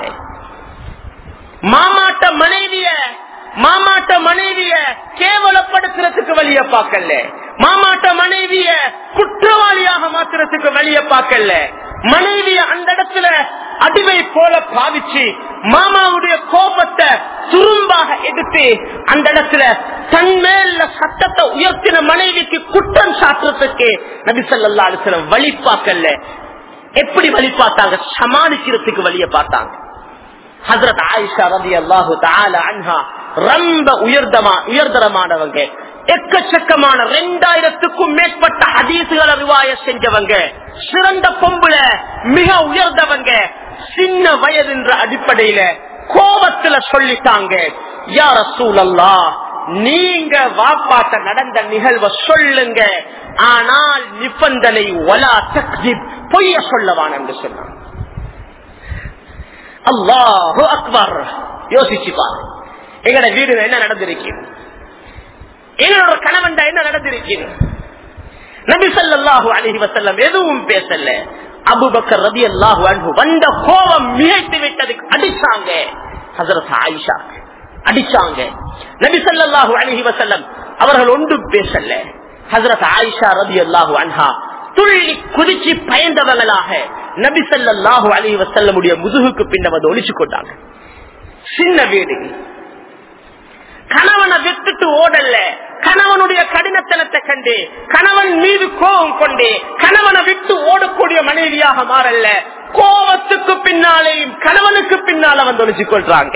மாமாட்ட மனைவிய மாமாட்ட மனைவிய கேவலப்படுத்துறதுக்கு வழிய பார்க்கல மாமாட்ட மனைவிய குற்றவாளியாக மாத்துறதுக்கு வழிய பார்க்கல மனைவிய அந்த இடத்துல அடிமை போல பாவிச்சு மாமாவுடைய கோபத்தை துரும்பாக எடுத்து அந்த இடத்துல தன் மேல சட்டத்தை உயர்த்தின மனைவிக்கு குற்றம் சாட்டுறதுக்கு நபி ஸல்லல்லாஹு அலைஹி வஸல்லம் வழி பார்க்கல எப்படி வழி பார்த்தாங்க சமாளிக்கிறதுக்கு வழிய பார்த்தாங்க ஹசரத் ஆயிஷா ரதி அல்லாஹு அன்ஹா ரொம்ப உயர்தமா உயர்தரமானவங்க எக்கச்சக்கமான ரெண்டாயிரத்துக்கும் மேற்பட்ட ஹதீசுகளை ரிவாய செஞ்சவங்க சிறந்த பொம்புல மிக உயர்ந்தவங்க சின்ன வயது என்ற அடிப்படையில கோபத்துல சொல்லிட்டாங்க யார சூழல்லா நீங்க வாப்பாட்ட நடந்த நிகழ்வை சொல்லுங்க ஆனால் நிபந்தனை ஒலா தக்ஜிப் பொய்ய சொல்லவான் என்று சொன்னான் அல்லாஹு அக்பர் யோசிச்சு பாரு எங்கட வீடு என்ன நடந்திருக்கிறது என்னோட கணவன் என்ன நடந்திருக்கிறது நபி ஸல்லல்லாஹு அலைஹி வஸல்லம் எதுவும் பேசல அபூபக்கர் ரலியல்லாஹு அன்ஹு வந்த கோபம் மிகைத்து விட்டதுக்கு அடிச்சாங்க ஹஜரத் ஆயிஷா அடிச்சாங்க நபி ஸல்லல்லாஹு அலைஹி வஸல்லம் அவர்கள் ஒன்றும் பேசல ஹஜரத் ஆயிஷா ரலியல்லாஹு அன்ஹா துள்ளி குதிச்சு பயந்தவங்களாக நபி ஸல்லல்லாஹு அலைஹி வஸல்லமுடைய முதுகுக்கு பின்ன வந்து ஒளிச்சு கொண்டாங்க சின்ன வீடு கணவனை விட்டுட்டு ஓடல்ல கணவனுடைய கடினத்தனத்தை கண்டு கணவன் மீது கோபம் கொண்டு கணவனை விட்டு ஓடக்கூடிய மனைவியாக மாறல்ல கோபத்துக்கு பின்னாலேயும் கணவனுக்கு பின்னால வந்து ஒழிச்சு கொள்றாங்க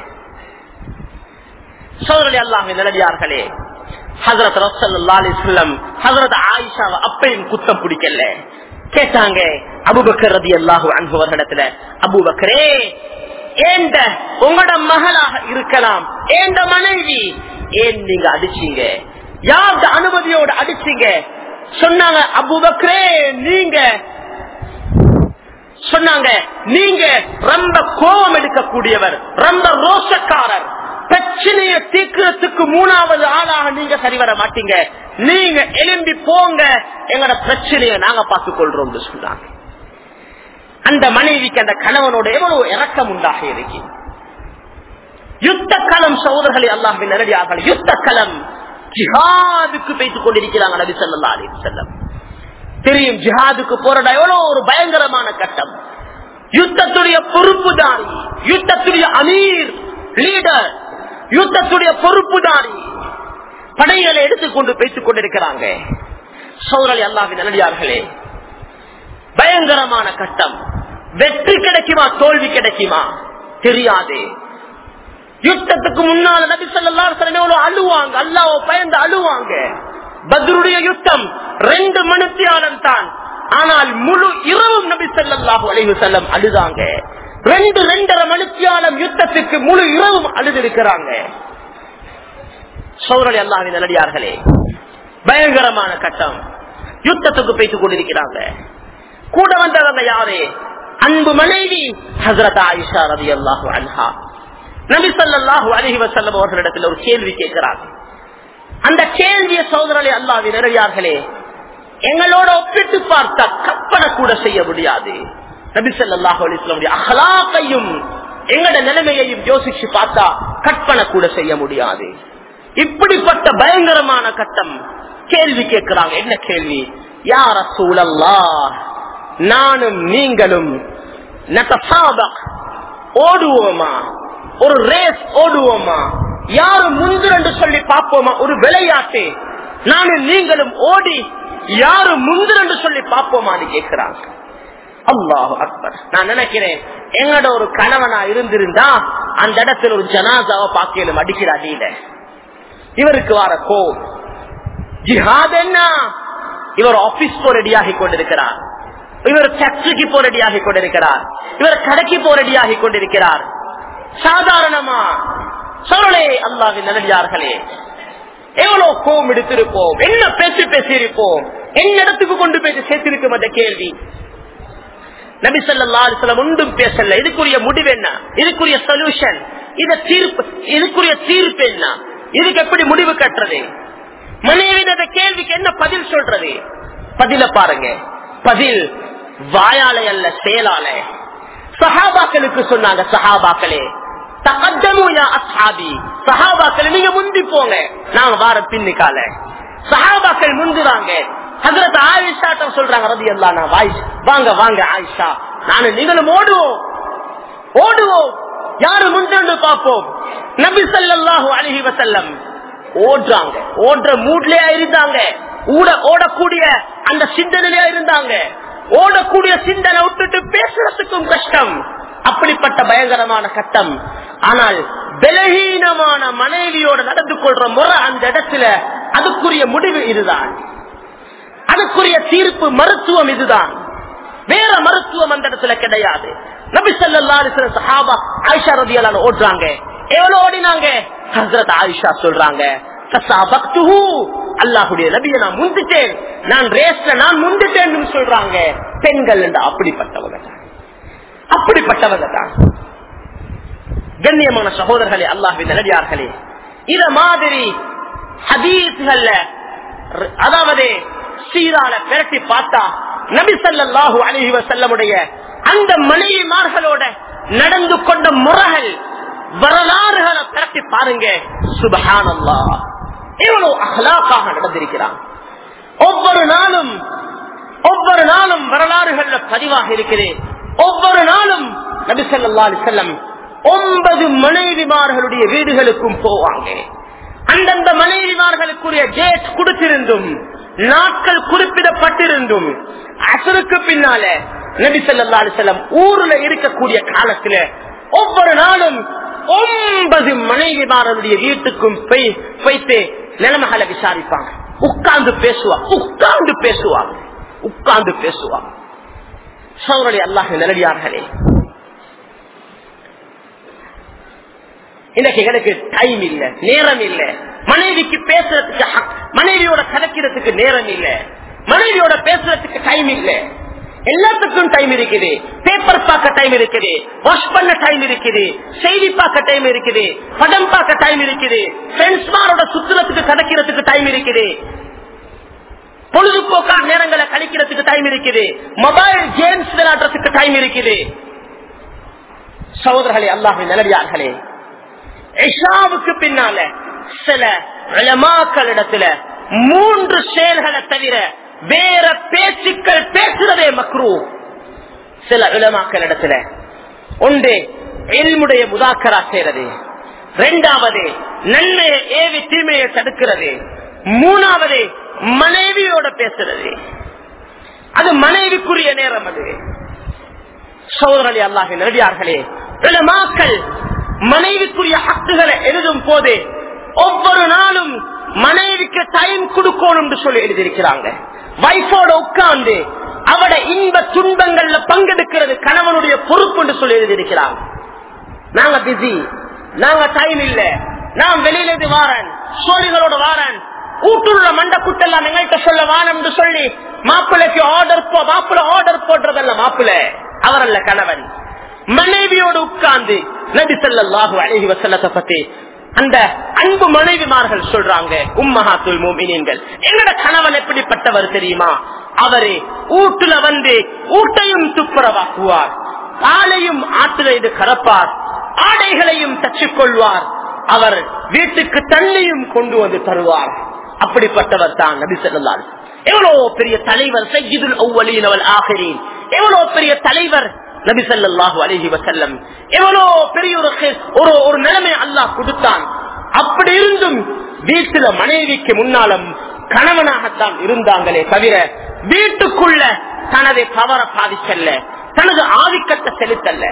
சோதரடி அல்லாஹ் நிலவியார்களே ஹசரத் ரசல்லா அலிஸ்லம் ஹசரத் ஆயிஷாவை அப்பையும் குத்தம் பிடிக்கல கேட்டாங்க அபுபக்கர் ரதி அல்லாஹு அன்பவர்களிடத்துல அபுபக்கரே ஏண்ட உங்களோட மகளாக இருக்கலாம் ஏண்ட மனைவி ஏன் நீங்க அடிச்சீங்க யார்த அனுமதியோட அடிச்சீங்க சொன்னாங்க அபுபக்கரே நீங்க சொன்னாங்க நீங்க ரொம்ப கோபம் எடுக்கக்கூடியவர் ரொம்ப ரோஷக்காரர் பிரச்சனையை தீர்க்கிறதுக்கு மூணாவது ஆளாக நீங்க சரிவர மாட்டீங்க நீங்க எழும்பி போங்க எங்களோட பிரச்சனையை நாங்க பார்த்துக் கொள்றோம் சொன்னாங்க அந்த மனைவிக்கு அந்த கணவனோட எவ்வளவு இறக்கம் உண்டாக இருக்கு யுத்த களம் சகோதரர்களை அல்லாஹின் நேரடியாக யுத்த களம் ஜிஹாதுக்கு பேசிக் கொண்டிருக்கிறாங்க நபி சொல்லா அலி செல்லம் தெரியும் ஜிஹாதுக்கு போறடா எவ்வளவு ஒரு பயங்கரமான கட்டம் யுத்தத்துடைய பொறுப்புதாரி யுத்தத்துடைய அமீர் லீடர் யுத்தத்துடைய பொறுப்புதாரி படைகளை எடுத்துக்கொண்டு பேசிக் கொண்டிருக்கிறாங்க சௌரலி அல்லாவின் நல்லடியார்களே பயங்கரமான கட்டம் வெற்றி கிடைக்குமா தோல்வி கிடைக்குமா தெரியாது யுத்தத்துக்கு முன்னால நபி சொல்லா அழுவாங்க அல்லாவ பயந்து அழுவாங்க பத்ருடைய யுத்தம் ரெண்டு மணித்தியாலம் தான் ஆனால் முழு இரவும் நபி சொல்லாஹு அலைவு செல்லம் அழுதாங்க ரெண்டு ரெண்டரை மணித்தியாலம் யுத்தத்துக்கு முழு இரவும் அழுதிருக்கிறாங்க சௌரலி அல்லாவின் நல்லடியார்களே பயங்கரமான கட்டம் யுத்தத்துக்கு பேசிக் கொண்டிருக்கிறாங்க கூட வந்தவங்க யாரு அன்பு மனைவி ஹசரத் ஆயிஷா ரதி அல்லாஹு அன்ஹா நபி சொல்லாஹு அலஹி வசல்லம் அவர்களிடத்தில் ஒரு கேள்வி கேட்கிறார் அந்த கேள்விய சோதரலை அல்லாவி நிறையார்களே எங்களோட ஒப்பிட்டு பார்த்தா கற்பனை கூட செய்ய முடியாது நபி சொல்லாஹு அலிஸ்லாமுடைய அகலாக்கையும் எங்கட நிலைமையையும் யோசிச்சு பார்த்தா கற்பனை கூட செய்ய முடியாது இப்படிப்பட்ட பயங்கரமான கட்டம் கேள்வி கேட்கிறாங்க என்ன கேள்வி யார சூழல்லா நானும் நீங்களும் ஓடுவோமா ஒரு ரேஸ் ஓடுவோமா யாரு முந்திரண்டு சொல்லி பார்ப்போமா ஒரு விளையாட்டு நானும் நீங்களும் ஓடி யாரு முந்திரண்டு சொல்லி பார்ப்போமான்னு கேட்கிறாங்க அல்லாஹ் அக்பர் நான் நினைக்கிறேன் எங்களோட ஒரு கணவனா இருந்திருந்தா அந்த இடத்துல ஒரு ஜனாதாவை பார்க்கலும் அடிக்கிற அடியில இவருக்கு வர கோ ஜிஹாத் என்ன இவர் ஆபீஸ் போ ரெடியாகி கொண்டிருக்கிறார் இவர் ஃபேக்டரிக்கு போ ரெடியாகி கொண்டிருக்கிறார் இவர் கடைக்கு போ ரெடியாகி கொண்டிருக்கிறார் சாதாரணமா சொல்லே அல்லாவின் நல்லடியார்களே எவ்வளவு கோம் எடுத்திருப்போம் என்ன பேசி பேசியிருப்போம் என்ன இடத்துக்கு கொண்டு போய் சேர்த்திருக்கும் அந்த கேள்வி நபி சொல்லா ஒன்றும் பேசல இதுக்குரிய முடிவு என்ன இதுக்குரிய சொல்யூஷன் இத தீர்ப்பு இதுக்குரிய தீர்ப்பு என்ன இதுக்கு எப்படி முடிவு கட்டுறது மனைவியின் கேள்விக்கு என்ன பதில் சொல்றது பதில பாருங்க பதில் வாயாலை அல்ல செயலால சஹாபாக்களுக்கு சொன்னாங்க சஹாபாக்களே சஹாபாக்கள் நீங்க முந்தி போங்க நாங்க வார பின்னிக்கால சஹாபாக்கள் முந்துறாங்க ஹசரத் ஆயிஷாட்டம் சொல்றாங்க ரதி அல்லா நான் வாங்க வாங்க ஆயிஷா நானும் நீங்களும் ஓடுவோம் ஓடுவோம் யாரு முன்தண்டு பார்ப்போம் நபி சல்லாஹூ அலஹி வசல்லம் ஓடுறாங்க ஓடுற மூட்லயா இருந்தாங்க ஊட ஓடக்கூடிய அந்த சிந்தனையா இருந்தாங்க ஓடக்கூடிய சிந்தனை விட்டுட்டு பேசுறதுக்கும் கஷ்டம் அப்படிப்பட்ட பயங்கரமான கட்டம் ஆனால் பலகீனமான மனைவியோட நடந்து கொள்ற முறை அந்த இடத்துல அதுக்குரிய முடிவு இதுதான் அதுக்குரிய தீர்ப்பு மருத்துவம் இதுதான் வேற மருத்துவம் அந்த இடத்துல கிடையாது நபி ஸல்லல்லாஹு அலைஹி வஸல்லம் சஹாபா ஆயிஷா ரலியல்லாஹு அன்ஹா ஓடுறாங்க எவ்வளவு ஓடினாங்க ஹஸ்ரத் ஆயிஷா சொல்றாங்க ஃபஸாபக்துஹு அல்லாஹ்வுடைய நபியை நான் முந்திட்டேன் நான் ரேஸ்ல நான் முந்திட்டேன்னு சொல்றாங்க பெண்கள் என்று அப்படிப்பட்டவங்க தான் அப்படிப்பட்டவங்க தான் கண்ணியமான சகோதரர்களே அல்லாஹ்வின் நல்லடியார்களே இத மாதிரி ஹதீஸ்கள்ல ர- அதாவது சீரான பிரட்டி பார்த்தா நபி ஸல்லல்லாஹு அலைஹி வஸல்லமுடைய அந்த மனைவிமார்களோட நடந்து கொண்ட முறைகள் வரலாறுகளை பிரட்டி பாருங்க சுபஹானல்லாஹ் எவ்வளவு அஹ்லாக்காக நடந்திருக்கிறான் ஒவ்வொரு நாளும் ஒவ்வொரு நாளும் வரலாறுகள்ல பதிவாக இருக்குது ஒவ்வொரு நாளும் நபி ஸல்லல்லாஹு அலைஹி வஸல்லம் ஒன்பது மனைவிமார்களுடைய வீடுகளுக்கும் போவாங்க அந்தந்த மனைவிமார்களுக்குரிய டேட் கொடுத்திருந்தும் நாட்கள் குறிப்பிடப்பட்டிருந்தும் அசருக்கு பின்னால நபி ஸல்லல்லாஹு அலைஹி வஸல்லம் ஊர்ல இருக்கக்கூடிய காலத்துல ஒவ்வொரு நாளும் ஒன்பது மனைவிமார்களுடைய வீட்டுக்கும் போய் போய்த்து நிலைமைகளை விசாரிப்பாங்க உட்கார்ந்து பேசுவாங்க உட்கார்ந்து பேசுவாங்க உட்கார்ந்து பேசுவாங்க சௌரலி அல்லாஹ் நல்லடியார்களே இன்னைக்கு எனக்கு டைம் இல்ல நேரம் இல்ல மனைவிக்கு பேசுறதுக்கு ஹக்- மனைவியோட கதைக்கிறதுக்கு நேரம் இல்ல மனைவியோட பேசுறதுக்கு டைம் இல்ல எல்லாத்துக்கும் டைம் இருக்குது பேப்பர் பார்க்க டைம் இருக்குது வாஷ் பண்ண டைம் இருக்குது செய்தி பார்க்க டைம் இருக்குது படம் பார்க்க டைம் இருக்குது ஃப்ரெண்ட்ஸ்மாரோட சுத்துறதுக்கு கதைக்கிறதுக்கு டைம் இருக்குது பொழுதுபோக்கா நேரங்களை கழிக்கிறதுக்கு டைம் இருக்குது மொபைல் கேம்ஸ் விளையாடுறதுக்கு டைம் இருக்குது சகோதரர்களே அல்லாஹின் நிலவியார்களே இஷாவுக்கு பின்னால சில இடத்துல மூன்று செயல்களை தவிர வேற பேச்சுக்கள் பேசுறதே மக்ரூ சில இளமாக்கள் இடத்துல ஒன்று எல்முடைய முதாக்கரா செய்யறது இரண்டாவது நன்மையை ஏவி தீமையை தடுக்கிறது மூணாவது மனைவியோட பேசுறது அது மனைவிக்குரிய நேரம் அது சோதரலி அல்லாஹின் நடிகார்களே இளமாக்கள் மனைவிக்குரிய ஹக்குகளை எழுதும் போது ஒவ்வொரு நாளும் மனைவிக்கு டைம் கொடுக்கணும் என்று சொல்லி எழுதியிருக்கிறாங்க வைஃபோட உட்கார்ந்து அவட இன்ப துன்பங்கள்ல பங்கெடுக்கிறது கணவனுடைய பொறுப்பு என்று சொல்லி எழுதியிருக்கிறாங்க நாங்க பிஸி நாங்க டைம் இல்ல நான் வெளியில இருந்து வாரன் சோழிகளோட வாரன் கூட்டுள்ள மண்ட குட்டெல்லாம் எங்கள்கிட்ட சொல்ல வானம் என்று சொல்லி மாப்பிள்ளைக்கு ஆர்டர் மாப்பிள்ள ஆர்டர் போடுறதல்ல மாப்பிள்ள அவரல்ல கணவன் மனைவியோடு உட்கார்ந்து நபி ஸல்லல்லாஹு அலைஹி வஸல்லத்தை பத்தி அந்த அன்பு மனைவிமார்கள் சொல்றாங்க உம்மஹாத்துல் மூமினீன்கள் எங்கட கணவன் எப்படிப்பட்டவர் தெரியுமா அவரே ஊட்டுல வந்து ஊட்டையும் துப்புரவாக்குவார் பாலையும் ஆற்றுல இது கறப்பார் ஆடைகளையும் தச்சுக் கொள்வார் அவர் வீட்டுக்கு தண்ணியும் கொண்டு வந்து தருவார் அப்படிப்பட்டவர் தான் நபி ஸல்லல்லாஹு அலைஹி வஸல்லம். எவ்வளவு பெரிய தலைவர் சையீதுல் அவ்வலீன் வல் ஆகிரீன் எவ்வளவு பெரிய தலைவர் நபி ஸல்லல்லாஹு அலைஹி வஸல்லம் எவ்வளவு பெரிய ஒரு கே- ஒரு ஒரு நிலைமை அல்லாஹ் கொடுத்தான் அப்படி இருந்தும் வீட்டுல மனைவிக்கு முன்னாலும் கணவனாகத்தான் இருந்தாங்களே தவிர வீட்டுக்குள்ள தனது தவற பாதிக்கல்ல தனது ஆதிக்கத்தை செலுத்தல்ல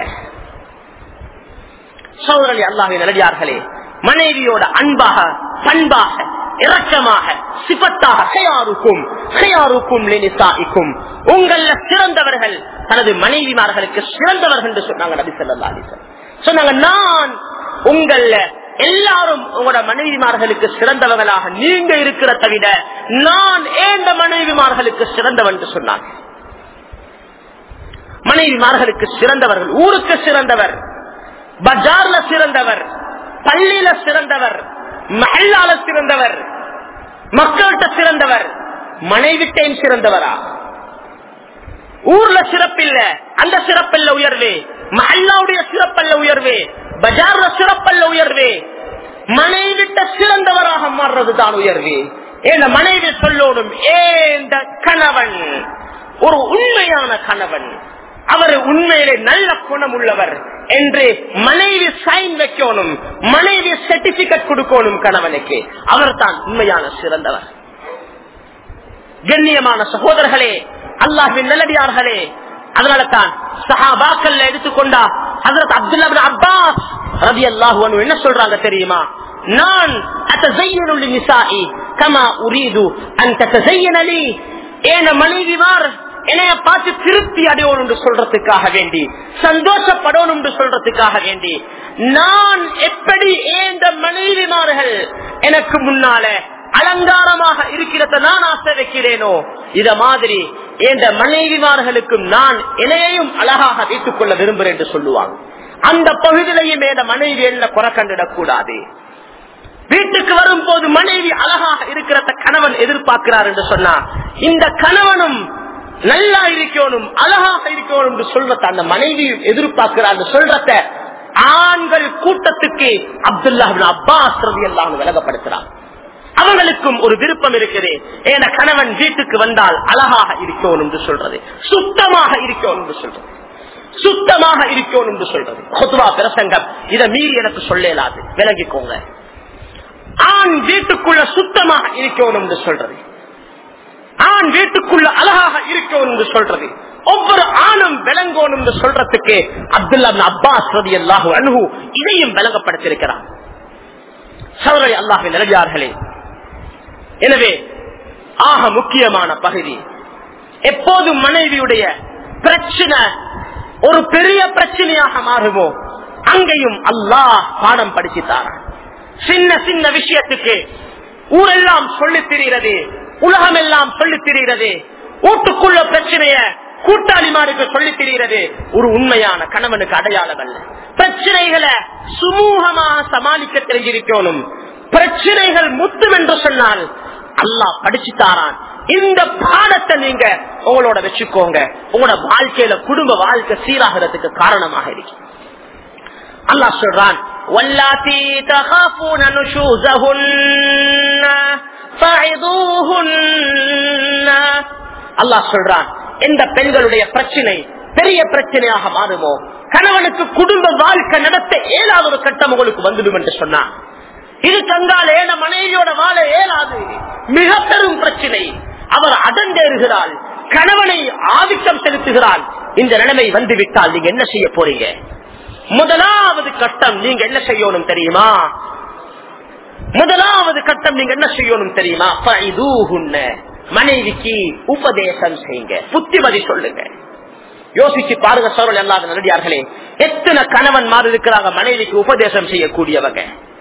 சோதரலி அல்லாஹின் நல்லடியார்களே மனைவியோட அன்பாக பண்பாக இரக்கமாக சிபத்தாக ஹயாருக்கும் ஹயாருக்கும் லினிசாஇக்கும் உங்கள சிறந்தவர்கள் தனது மனைவிமார்களுக்கு சிறந்தவர்கள் என்று சொன்னாங்க நபி ஸல்லல்லாஹு அலைஹி வஸல்லம் சொன்னாங்க நான் உங்கள எல்லாரும் உங்களோட மனைவிமார்களுக்கு சிறந்தவர்களாக நீங்க இருக்கிற தவிர நான் ஏந்த மனைவிமார்களுக்கு சிறந்தவன் என்று சொன்னாங்க மனைவிமார்களுக்கு சிறந்தவர்கள் ஊருக்கு சிறந்தவர் பஜார்ல சிறந்தவர் பள்ளியில சிறந்தவர் மஹல்லால சிறந்தவர் மக்கள்கிட்ட சிறந்தவர் மனைவிட்டையும் சிறந்தவரா ஊர்ல சிறப்பில்ல அந்த சிறப்பல்ல உயர்வே மஹல்லாவுடைய சிறப்பல்ல உயர்வே பஜார்ல சிறப்பல்ல உயர்வே மனைவிட்ட சிறந்தவராக மாறுறதுதான் உயர்வே ஏன் மனைவி சொல்லோடும் ஏந்த கணவன் ஒரு உண்மையான கணவன் அவர் உண்மையிலே நல்ல குணம் உள்ளவர் என்று மனைவி சைன் வைக்கணும் மனைவி சர்டிபிகேட் கொடுக்கணும் கணவனுக்கு அவர் தான் உண்மையான சிறந்தவர் கண்ணியமான சகோதரர்களே அல்லாஹின் நல்லடியார்களே அதனால தான் சஹாபாக்கள் எடுத்துக்கொண்டா ஹசரத் அப்துல்லா பின் அப்பாஸ் ரதி அல்லாஹு என்ன சொல்றாங்க தெரியுமா நான் அத்தசையனு நிசாஇ கமா உரீது அன் தத்தசையன லி ஏன மனைவிமார் என்னைய பார்த்து திருப்தி அடையணும் என்று சொல்றதுக்காக வேண்டி சந்தோஷப்படணும் என்று சொல்றதுக்காக வேண்டி நான் எப்படி ஏந்த மனைவிமார்கள் எனக்கு முன்னால அலங்காரமாக இருக்கிறத நான் ஆசை வைக்கிறேனோ இத மாதிரி எந்த மனைவிமார்களுக்கும் நான் என்னையையும் அழகாக வைத்துக் கொள்ள விரும்புகிறேன் என்று சொல்லுவாங்க அந்த பகுதியிலையும் எந்த மனைவி என்ன குறை கண்டிடக் கூடாது வீட்டுக்கு வரும்போது மனைவி அழகாக இருக்கிறத கணவன் எதிர்பார்க்கிறார் என்று சொன்னா இந்த கணவனும் நல்லா இருக்கணும் அழகாக இருக்கணும் என்று சொல்றத அந்த மனைவி எதிர்பார்க்கிறார் என்று சொல்றத ஆண்கள் கூட்டத்துக்கு அப்துல்லா அப்பாஸ் ரவி எல்லாம் விலகப்படுத்துறான் அவங்களுக்கும் ஒரு விருப்பம் இருக்குது ஏன கணவன் வீட்டுக்கு வந்தால் அழகாக இருக்கணும் என்று சொல்றது சுத்தமாக இருக்கணும் என்று சொல்றது சுத்தமாக இருக்கணும் என்று சொல்றது பொதுவா பிரசங்கம் இதை மீறி எனக்கு சொல்லலாது விலகிக்கோங்க ஆண் வீட்டுக்குள்ள சுத்தமாக இருக்கணும் என்று சொல்றது ஆண் வீட்டுக்குள்ள அழகாக இருக்கணும் என்று சொல்றது ஒவ்வொரு ஆணும் விளங்கணும் என்று சொல்றதுக்கு அப்துல்லா அப்பாஸ் ரதி அல்லாஹு அனுகு இதையும் விளங்கப்படுத்திருக்கிறான் சௌரை அல்லாஹின் நிலையார்களே எனவே ஆக முக்கியமான பகுதி எப்போது மனைவியுடைய பிரச்சனை ஒரு பெரிய பிரச்சனையாக மாறுமோ அங்கேயும் அல்லாஹ் பாடம் படிச்சுத்தாரான் சின்ன சின்ன விஷயத்துக்கு ஊரெல்லாம் சொல்லித் திரிகிறது உலகம் எல்லாம் சொல்லித் திரிகிறது வீட்டுக்குள்ள பிரச்சனைய கூட்டாளிமாருக்கு சொல்லித் திரிகிறது ஒரு உண்மையான கணவனுக்கு அடையாளம் அல்ல பிரச்சனைகளை சுமூகமாக சமாளிக்க தெரிஞ்சிருக்கணும் பிரச்சனைகள் முத்தும் என்று சொன்னால் அல்லாஹ் படிச்சுத்தாரான் இந்த பாடத்தை நீங்க உங்களோட வச்சுக்கோங்க உங்களோட வாழ்க்கையில குடும்ப வாழ்க்கை சீராகிறதுக்கு காரணமாக இருக்கு அல்லாஹ் சொல்றான் واللاتي تخافون نشوزهن فعظوهن அல்லாஹ் சொல்றான் எந்த பெண்களுடைய பிரச்சனை பெரிய பிரச்சனையாக மாறுமோ கணவனுக்கு குடும்ப வாழ்க்கை நடத்த ஏழாவது ஒரு கட்டம் உங்களுக்கு வந்துடும் என்று சொன்னான் இது கங்கால் ஏன மனைவியோட வாழ இயலாது மிக பெரும் பிரச்சனை அவர் அடங்கேறுகிறாள் கணவனை ஆதிக்கம் செலுத்துகிறாள் இந்த நிலைமை வந்து விட்டால் நீங்க என்ன செய்ய போறீங்க முதலாவது கட்டம் நீங்க என்ன செய்யணும் தெரியுமா முதலாவது கட்டம் நீங்க என்ன செய்யணும் தெரியுமா ஃபைதூஹுன்ன. மனைவிக்கு உபதேசம் செய்யுங்க புத்திமதி சொல்லுங்க யோசிச்சு பாருங்க சோழல் அல்லாத நடிகார்களே எத்தனை கணவன் மாறி இருக்கிறாங்க மனைவிக்கு உபதேசம் செய்யக்கூடியவங்க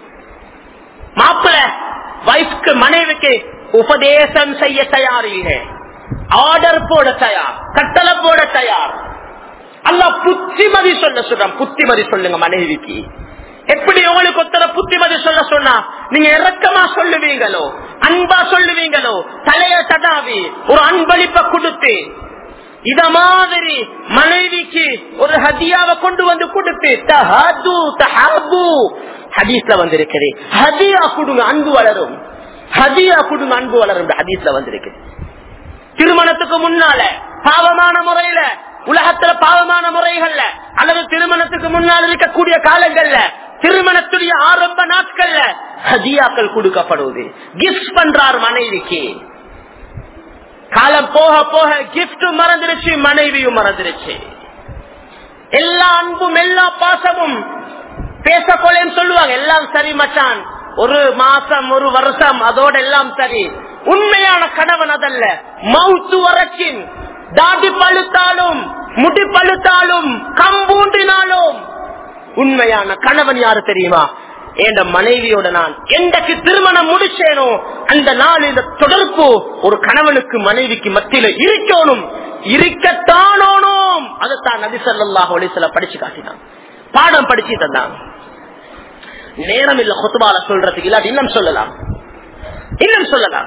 மாப்பிள வைஃப்க்கு மனைவிக்கு உபதேசம் செய்ய தயார் இல்லை ஆர்டர் போட தயார் கட்டளை போட தயார் அல்ல புத்திமதி சொல்ல சொல்றான் புத்திமதி சொல்லுங்க மனைவிக்கு எப்படி உங்களுக்கு ஒருத்தர புத்திமதி சொல்ல சொன்னா நீங்க இறக்கமா சொல்லுவீங்களோ அன்பா சொல்லுவீங்களோ தலைய தடாவி ஒரு அன்பளிப்ப கொடுத்து இத மாதிரி மனைவிக்கு ஒரு ஹதியாவை கொண்டு வந்து கொடுத்து தஹது தஹபு ஹதீஸ்ல வந்திருக்குது ஹதியா கொடுங்க அன்பு வளரும் ஹதியா கொடுங்க அன்பு வளரும் ஹதீஸ்ல வந்திருக்கு திருமணத்துக்கு முன்னால பாவமான முறையில உலகத்துல பாவமான முறைகள்ல அல்லது திருமணத்துக்கு முன்னால் இருக்கக்கூடிய காலங்கள்ல திருமணத்துடைய ஆரம்ப நாட்கள்ல ஹதியாக்கள் கொடுக்கப்படுவது கிஃப்ட் பண்றார் மனைவிக்கு காலம் போக போக கிஃப்ட் மறந்துருச்சு மனைவியும் மறந்துருச்சு எல்லா அன்பும் எல்லா பாசமும் பேசக்கொள்ளேன்னு சொல்லுவாங்க எல்லாம் சரி மச்சான் ஒரு மாசம் ஒரு வருஷம் அதோட எல்லாம் சரி உண்மையான கணவன் அதல்ல மவுத்து வரைக்கும் தாடி பழுத்தாலும் முடி பழுத்தாலும் கம்பூண்டினாலும் உண்மையான கணவன் யாரு தெரியுமா என் மனைவியோட நான் எந்தக்கு திருமணம் முடிச்சேனோ அந்த நாள் இந்த தொடர்பு ஒரு கணவனுக்கு மனைவிக்கு மத்தியில இருக்கணும் இருக்கத்தானோனும் அதைத்தான் நபி ஸல்லல்லாஹு அலைஹி வஸல்லம் படிச்சு காட்டினான் பாடம் படிச்சு தந்தான் நேரம் இல்ல கொத்துபால சொல்றதுக்கு இல்லாட்டி இன்னும் சொல்லலாம் இன்னும் சொல்லலாம்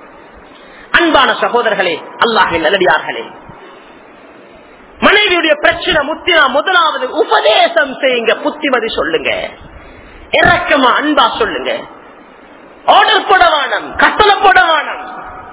அன்பான சகோதரர்களே அல்லாஹின் நல்லடியார்களே மனைவியுடைய பிரச்சனை முத்தினா முதலாவது உபதேசம் செய்யுங்க புத்திமதி சொல்லுங்க இறக்கமா அன்பா சொல்லுங்க ஆர்டர் போட வேணும் கட்டளை போட வேணும்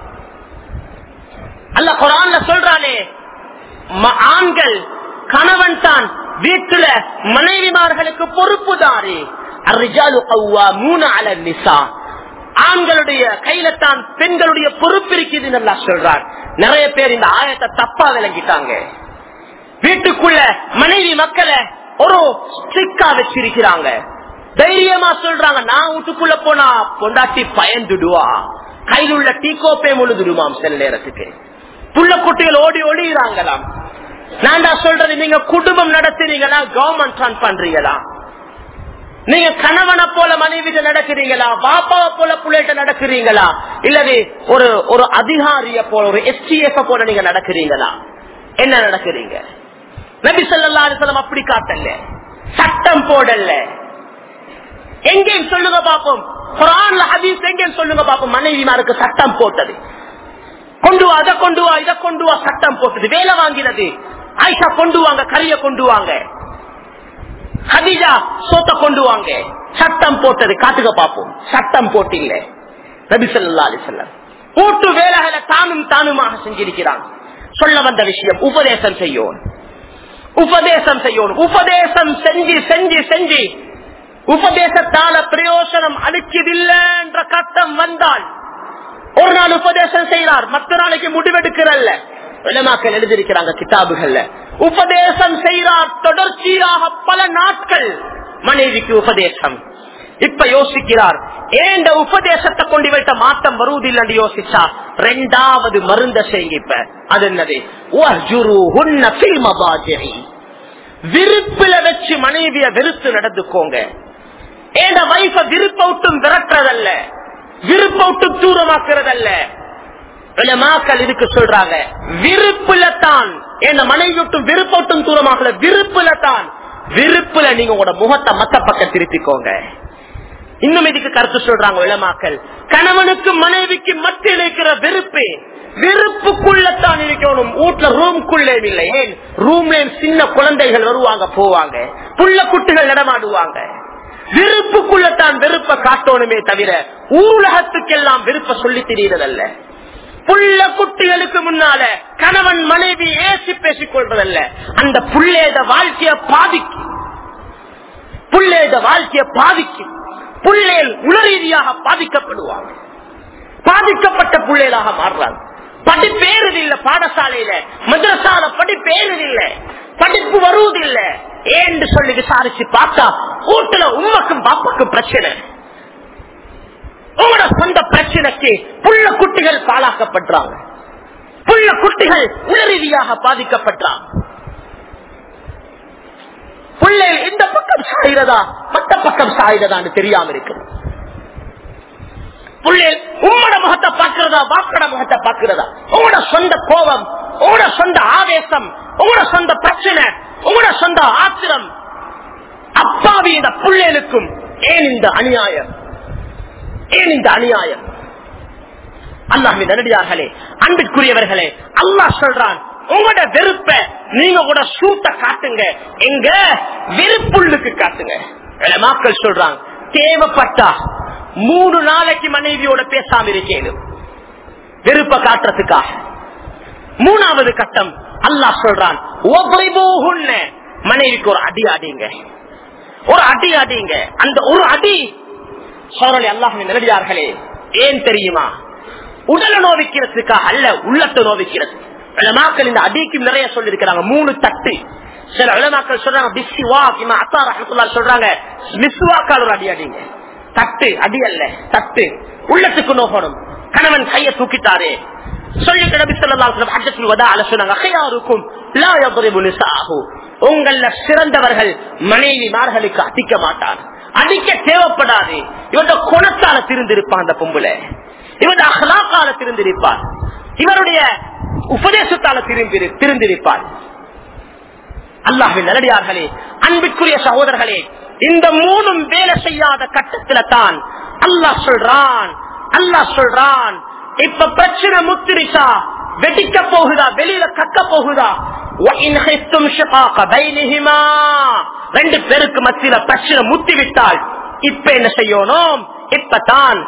அல்ல குரான்ல சொல்றானே ம- ஆண்கள் கணவன் தான் வீட்டுல மனைவிமார்களுக்கு பொறுப்புதாரி அர்ரிஜாலு கவ்வாமூன அல நிசா ஆண்களுடைய கையில தான் பெண்களுடைய பொறுப்பு இருக்குதுன்னு அல்லாஹ் சொல்றார் நிறைய பேர் இந்த ஆயத்தை தப்பா விளங்கிட்டாங்க வீட்டுக்குள்ள மனைவி மக்களை ஒரு ஸ்ட்ரிக்கா வச்சிருக்கிறாங்க தைரியமா சொல்றாங்க நான் வீட்டுக்குள்ள போனா பொண்டாட்டி பயந்துடுவா கையில் உள்ள டீ கோப்பே முழுதுடுமாம் சில நேரத்துக்கு புள்ள குட்டிகள் ஓடி ஒளிகிறாங்களாம் நான் தான் சொல்றது நீங்க குடும்பம் நடத்துறீங்களா கவர்மெண்ட் ரன் பண்றீங்களா நீங்க கணவனை போல மனைவிட்ட நடக்கிறீங்களா பாப்பாவை போல பிள்ளைகிட்ட நடக்கிறீங்களா இல்லது ஒரு ஒரு அதிகாரிய போல ஒரு எஸ்டிஎஃப் போல நீங்க நடக்கிறீங்களா என்ன நடக்கிறீங்க நபி சொல்லா அலிசலம் அப்படி காட்டல சட்டம் போடல எங்கேயும் சொல்லுங்க பாப்போம் குரான்ல ஹதீஸ் எங்கேயும் சொல்லுங்க பாப்போம் மனைவிமாருக்கு சட்டம் போட்டது கொண்டு வா அதை கொண்டு வா இதை கொண்டு வா சட்டம் போட்டது வேலை வாங்கினது ஆயிஷா கொண்டு வாங்க கரிய கொண்டு வாங்க ஹதீஜா சோத்த கொண்டு வாங்க சட்டம் போட்டது காட்டுக பாப்போம் சட்டம் போட்டில்ல நபி சொல்லா அலிசல்லம் கூட்டு வேலைகளை தானும் தானுமாக செஞ்சிருக்கிறான் சொல்ல வந்த விஷயம் உபதேசம் செய்யணும் உபதேசம் செய்யணும் உபதேசம் செஞ்சு செஞ்சு செஞ்சு உபதேசத்தால பிரயோசனம் அளிக்கதில்ல என்ற கட்டம் வந்தால் ஒரு நாள் உபதேசம் செய்கிறார் மற்ற நாளைக்கு முடிவெடுக்கிறல்ல விளமாக்கள் எழுதியிருக்கிறாங்க கிதாபுகள்ல உபதேசம் செய்கிறார் தொடர்ச்சியாக பல நாட்கள் மனைவிக்கு உபதேசம் இப்ப யோசிக்கிறார் ஏண்ட உபதேசத்தை கொண்டு வைத்த மாற்றம் வருவதில்லை யோசிச்சா ரெண்டாவது மருந்த செய்யுங்க இப்ப அது என்னது விருப்புல வச்சு மனைவிய வெறுத்து நடந்துக்கோங்க ஏண்ட வைஃப விருப்பவுட்டும் விரட்டுறதல்ல விருப்பவுட்டும் தூரமாக்குறதல்ல மக்கள் இதுக்கு சொல்றாங்க விருப்புல தான் என்ன மனைவி விட்டும் விருப்பட்டும் தூரமாக்கல விருப்புல தான் விருப்புல நீங்க உங்களோட முகத்தை மத்த பக்கம் திருப்பிக்கோங்க இன்னும் இதுக்கு கருத்து சொல்றாங்க இளமாக்கல் கணவனுக்கு மனைவிக்கு மத்தியில் இருக்கிற வெறுப்பு வெறுப்புக்குள்ளத்தான் இருக்கணும் வீட்டுல ரூம்குள்ளே இல்லை ஏன் ரூம்ல சின்ன குழந்தைகள் வருவாங்க போவாங்க புள்ள குட்டிகள் நடமாடுவாங்க வெறுப்புக்குள்ளத்தான் வெறுப்ப காட்டணுமே தவிர ஊலகத்துக்கெல்லாம் வெறுப்ப சொல்லி தெரியறதல்ல புள்ள குட்டிகளுக்கு முன்னால கணவன் மனைவி ஏசி பேசிக் கொள்றதல்ல அந்த புள்ளேத வாழ்க்கைய பாதிக்கும் புள்ளேத வாழ்க்கைய பாதிக்கும் புள்ளேல் உளரீதியாக பாதிக்கப்படுவாங்க பாதிக்கப்பட்ட புள்ளேலாக மாறுறாங்க படிப்பேறது இல்ல பாடசாலையில மதரசால படிப்பேறது இல்ல படிப்பு வருவதில்லை ஏன்னு சொல்லி விசாரிச்சு பார்த்தா வீட்டுல உண்மைக்கும் பாப்பாக்கும் பிரச்சனை உங்களோட சொந்த பிரச்சனைக்கு புள்ள குட்டிகள் பாலாக்கப்படுறாங்க புள்ள குட்டிகள் உளரீதியாக பாதிக்கப்படுறாங்க பிள்ளைகள் இந்த பக்கம் சாயிரதா மற்ற பக்கம் சாயிரதான்னு தெரியாம இருக்கு பிள்ளைகள் உம்மோட முகத்தை பார்க்கிறதா வாக்கட முகத்தை பார்க்கிறதா உங்களோட சொந்த கோபம் உங்களோட சொந்த ஆவேசம் உங்களோட சொந்த பிரச்சனை உங்களோட சொந்த ஆத்திரம் அப்பாவி இந்த பிள்ளைகளுக்கும் ஏன் இந்த அநியாயம் ஏன் இந்த அநியாயம் அல்லாஹ் நடிகார்களே அன்பிற்குரியவர்களே அல்லாஹ் சொல்றான் உங்களோட வெறுப்ப நீங்க கூட சூட்ட காட்டுங்க எங்க வெறுப்புள்ளுக்கு காட்டுங்க மக்கள் சொல்றாங்க தேவைப்பட்டா மூணு நாளைக்கு மனைவியோட பேசாம இருக்கேன் வெறுப்ப காட்டுறதுக்காக மூணாவது கட்டம் அல்லாஹ் சொல்றான் மனைவிக்கு ஒரு அடி அடிங்க ஒரு அடி அடிங்க அந்த ஒரு அடி சோழலை அல்லாஹ் நிலடியார்களே ஏன் தெரியுமா உடலை நோவிக்கிறதுக்காக அல்ல உள்ளத்தை நோவிக்கிறது இளமாக்கள் இந்த அடிக்கும் நிறைய சொல்லிருக்கிறாங்க மூணு தட்டு சில இளமாக்கள் சொல்றாங்க பிஸ்வா அத்தா ரஹமத்துல்லா சொல்றாங்க மிஸ்வாக்கால் ஒரு அடி அடிங்க தட்டு அடி அல்ல தட்டு உள்ளத்துக்கு நோக்கணும் கணவன் கையை தூக்கிட்டாரே சொல்லிட்டு நபி சொல்லலாம் ஹஜ்ஜத்தில் வதா அல சொன்னாங்க அகையாருக்கும் லா யضرب நிசாஹு உங்கள சிறந்தவர்கள் மனைவிமார்களுக்கு அடிக்க மாட்டார் அடிக்க தேவைப்படாது இவருடைய குணத்தால திருந்திருப்பான் அந்த பொம்புல இவருடைய அகலாக்கால திருந்திருப்பார் இவருடைய உபதேசத்தால திரும்பி திருந்திருப்பார் அல்லாஹின் நல்லடியார்களே அன்பிற்குரிய சகோதரர்களே இந்த மூணும் வேலை செய்யாத கட்டத்தில தான் அல்லாஹ் சொல்றான் அல்லாஹ் சொல்றான் இப்ப பிரச்சனை முத்திரிச்சா வெடிக்க போகுதா வெளியில கக்க போகுதா ரெண்டு பேருக்கு மத்தியில பிரச்சனை முத்தி விட்டால் இப்ப என்ன செய்யணும் இப்பதான்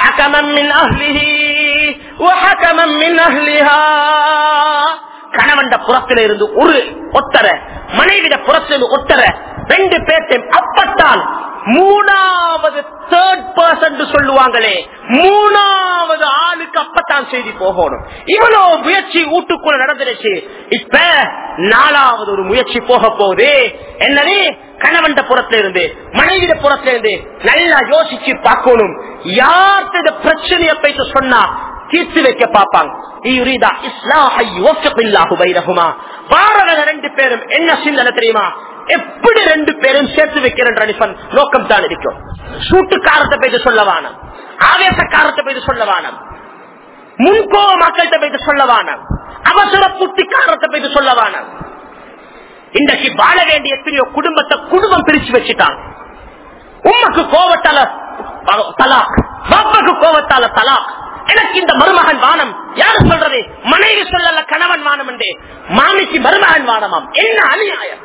கணவன் புறத்தில இருந்து ஒரு ஒத்தர மனைவிட புறத்திலிருந்து ஒத்தர ரெண்டு பேர்த்தையும் அப்பத்தான் மூணாவது தேர்ட் பர்சன் சொல்லுவாங்களே மூணாவது ஆளுக்கு அப்பத்தான் செய்தி போகணும் இவ்வளவு முயற்சி வீட்டுக்குள்ள நடந்துருச்சு இப்ப நாலாவது ஒரு முயற்சி போக போகுது என்னது கணவன் புறத்துல இருந்து மனைவிட புறத்துல இருந்து நல்லா யோசிச்சு பார்க்கணும் யார்கிட்ட இந்த பிரச்சனைய போயிட்டு சொன்னா தீர்த்து வைக்க பார்ப்பாங்க இயுரிதா இஸ்லாஹை யுவஃபிகில்லாஹு பைனஹுமா பாரத ரெண்டு பேரும் என்ன சிந்தனை தெரியுமா எப்படி ரெண்டு பேரும் சேர்த்து வைக்கிற நிபன் நோக்கம் தான் இருக்கும் சூட்டுக்காரத்தை போயிட்டு சொல்ல வானம் ஆவேசக்காரத்தை போயிட்டு சொல்ல வானம் முன்கோவ மக்கள்கிட்ட போயிட்டு சொல்ல வானம் அவசர புத்திக்காரத்தை போயிட்டு சொல்ல வானம் இன்றைக்கு வாழ வேண்டிய எத்தனையோ குடும்பத்தை குடும்பம் பிரிச்சு வச்சுட்டாங்க உம்மக்கு கோவத்தால தலாக் பாப்பாக்கு கோவத்தால தலாக் எனக்கு இந்த மருமகன் வானம் யாரு சொல்றது மனைவி சொல்லல கணவன் வானம் என்று மாமிக்கு மருமகன் வானமாம் என்ன அநியாயம்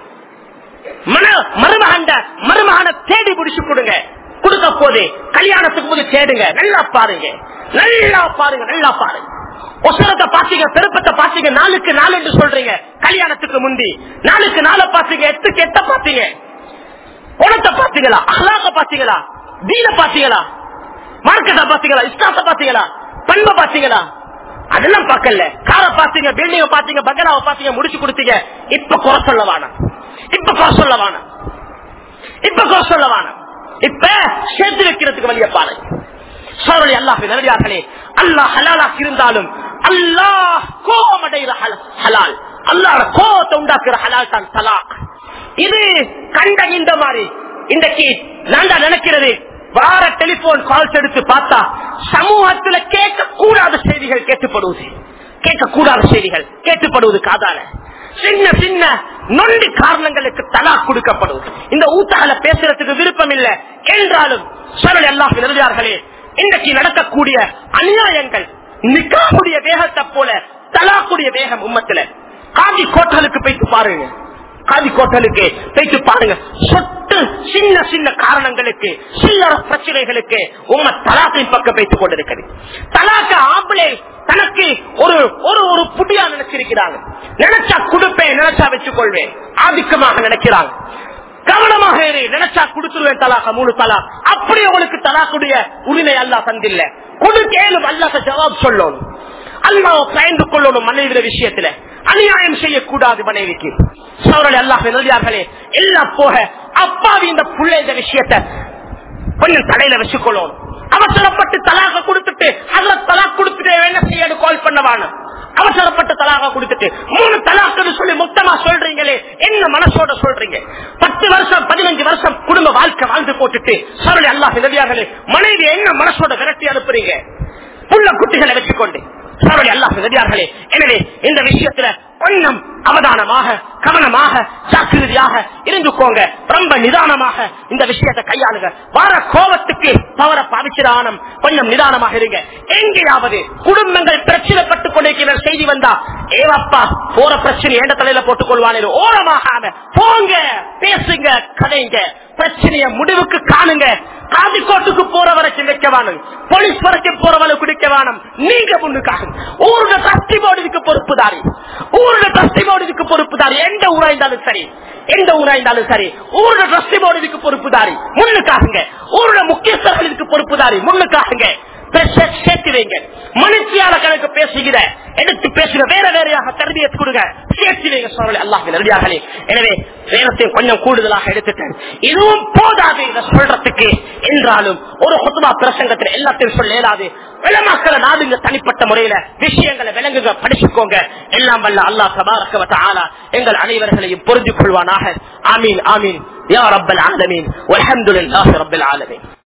மன மருமகன் மருமகனை தேடி பிடிச்சு கொடுங்க கொடுக்க போது கல்யாணத்துக்கு போது தேடுங்க நல்லா பாருங்க நல்லா பாருங்க நல்லா பாருங்க ஒசரத்தை பாத்தீங்க பெருப்பத்தை பாத்தீங்க நாளுக்கு நாள் என்று சொல்றீங்க கல்யாணத்துக்கு முந்தி நாளுக்கு நாளை பாத்தீங்க எட்டுக்கு எட்ட பாத்தீங்க குணத்தை பாத்தீங்களா அகலாக பாத்தீங்களா தீன பாத்தீங்களா மார்க்கெட்டை பாத்தீங்களா இஸ்லாத்தை பாத்தீங்களா பண்பை பாத்தீங்களா அதெல்லாம் பார்க்கல காரை பாத்தீங்க பில்டிங்க பாத்தீங்க பங்களாவை பாத்தீங்க முடிச்சு கொடுத்தீங்க இப்ப குறை சொல்ல வேணாம் இப்ப குறை சொல்ல வேணாம் இப்ப குறை சொல்ல வேணாம் இப்ப சேர்த்து வைக்கிறதுக்கு வழிய பாருங்க சோழலி அல்லாஹ் நல்லே அல்லாஹ் ஹலாலாக இருந்தாலும் அல்லாஹ் கோபமடைகிற ஹலால் அல்லாஹ் கோபத்தை உண்டாக்குற ஹலால் தான் தலாக் இது கண்ட இந்த மாதிரி இன்றைக்கு நான் தான் நினைக்கிறது வார டெலிபோன் கால்ஸ் எடுத்து பார்த்தா சமூகத்துல கேட்க கூடாத செய்திகள் கேட்டுப்படுவது கேட்கக்கூடாத செய்திகள் கேட்டுப்படுவது காதால சின்ன சின்ன நொண்டி காரணங்களுக்கு தலா கொடுக்கப்படுவது இந்த ஊத்தகல பேசுறதுக்கு விருப்பம் இல்லை என்றாலும் சரல் எல்லாம் எழுதியார்களே இன்றைக்கு நடக்கக்கூடிய அநியாயங்கள் நிக்காவுடைய வேகத்தை போல தலாக்குடைய வேகம் உம்மத்துல காதி கோட்டலுக்கு போயிட்டு பாருங்க காதி கோட்டலுக்கு போயிட்டு பாருங்க சொட்டு சின்ன சின்ன காரணங்களுக்கு சில்லற பிரச்சனைகளுக்கு உம்ம தலாக்கின் பக்கம் வைத்துக் கொண்டிருக்கிறது தலாக்க ஆம்பளை தனக்கு ஒரு ஒரு ஒரு புடியா நினைச்சிருக்கிறாங்க நினைச்சா கொடுப்பேன் நினைச்சா வச்சுக் கொள்வேன் ஆதிக்கமாக நினைக்கிறாங்க கவனமாக இரு நினைச்சா கொடுத்துருவேன் தலாக மூணு தலா அப்படி உங்களுக்கு தலாக்குடைய உரிமை அல்லா தந்தில்ல கொடுக்கேனும் அல்லாத ஜவாப் சொல்லணும் அல்லாஹ் பயந்து கொள்ளணும் மனைவி விஷயத்துல அநியாயம் செய்யக்கூடாது மனைவிக்கு சோழல் அல்லாஹ் எழுதியார்களே எல்லாம் போக அப்பாவி இந்த புள்ள இந்த விஷயத்த கொஞ்சம் தலையில வச்சுக்கொள்ளணும் அவசரப்பட்டு தலாக கொடுத்துட்டு அதுல தலாக் கொடுத்துட்டு என்ன செய்யணும் கால் பண்ணவான அவசரப்பட்டு தலாக கொடுத்துட்டு மூணு தலாக்குன்னு சொல்லி மொத்தமா சொல்றீங்களே என்ன மனசோட சொல்றீங்க பத்து வருஷம் பதினஞ்சு வருஷம் குடும்ப வாழ்க்கை வாழ்ந்து போட்டுட்டு சரளி அல்லாஹ் நிலவியார்களே மனைவி என்ன மனசோட விரட்டி அனுப்புறீங்க புள்ள குட்டிகளை வச்சுக்கொண்டு சரளி அல்லாஹ் நிலவியார்களே எனவே இந்த விஷயத்துல கொஞ்சம் அவதானமாக கவனமாக ஜாக்கிரதையாக இருந்துக்கோங்க ரொம்ப நிதானமாக இந்த விஷயத்தை கையாளுங்க வார கோபத்துக்கு பவர பாவிச்சிடானம் கொஞ்சம் நிதானமாக இருங்க எங்கேயாவது குடும்பங்கள் பிரச்சனைப்பட்டுக் கொண்டிருக்கிற செய்தி வந்தா ஏவப்பா போற பிரச்சனை எந்த தலையில போட்டுக் கொள்வானே ஓரமாக போங்க பேசுங்க கதைங்க பிரச்சனைய முடிவுக்கு காணுங்க காதிக்கோட்டுக்கு போற வரைக்கும் வைக்க வேணும் போலீஸ் வரைக்கும் போறவனுக்கு குடிக்க வேணும் நீங்க முன்னுக்காக ஊருட டிரஸ்டி போர்டு இதுக்கு பொறுப்புதாரி ஊருட டிரஸ்டி போர்டு இதுக்கு பொறுப்புதாரி எந்த ஊரா இருந்தாலும் சரி எந்த ஊரா இருந்தாலும் சரி ஊருட டிரஸ்டி போர்டு இதுக்கு பொறுப்புதாரி முன்னுக்காகுங்க ஊருட முக்கியஸ்தர்கள் இதுக்கு பொறுப்புதாரி முன்னுக்காகுங்க சேர்த்து வைங்க மனுஷியால கணக்கு பேசுகிற எடுத்து பேசுகிற வேற வேறையாக தருவியத்து கொடுங்க சேர்த்து வைங்க சோழலை அல்லாஹ் நல்வியார்களே எனவே நேரத்தையும் கொஞ்சம் கூடுதலாக எடுத்துட்டேன் இதுவும் போதாது இதை சொல்றதுக்கு என்றாலும் ஒரு ஹொத்துமா பிரசங்கத்தில் எல்லாத்தையும் சொல்ல இயலாது விளமாக்களை நாடுங்க தனிப்பட்ட முறையில விஷயங்களை விளங்குங்க படிச்சுக்கோங்க எல்லாம் வல்ல அல்லாஹ் சபாரக்கவத்த ஆலா எங்கள் அனைவர்களையும் புரிஞ்சு கொள்வானாக ஆமீன் ஆமீன் யா ரப்பல் ஆலமீன் வல்ஹம்துலில்லாஹி ரப்பில் ஆலமீன்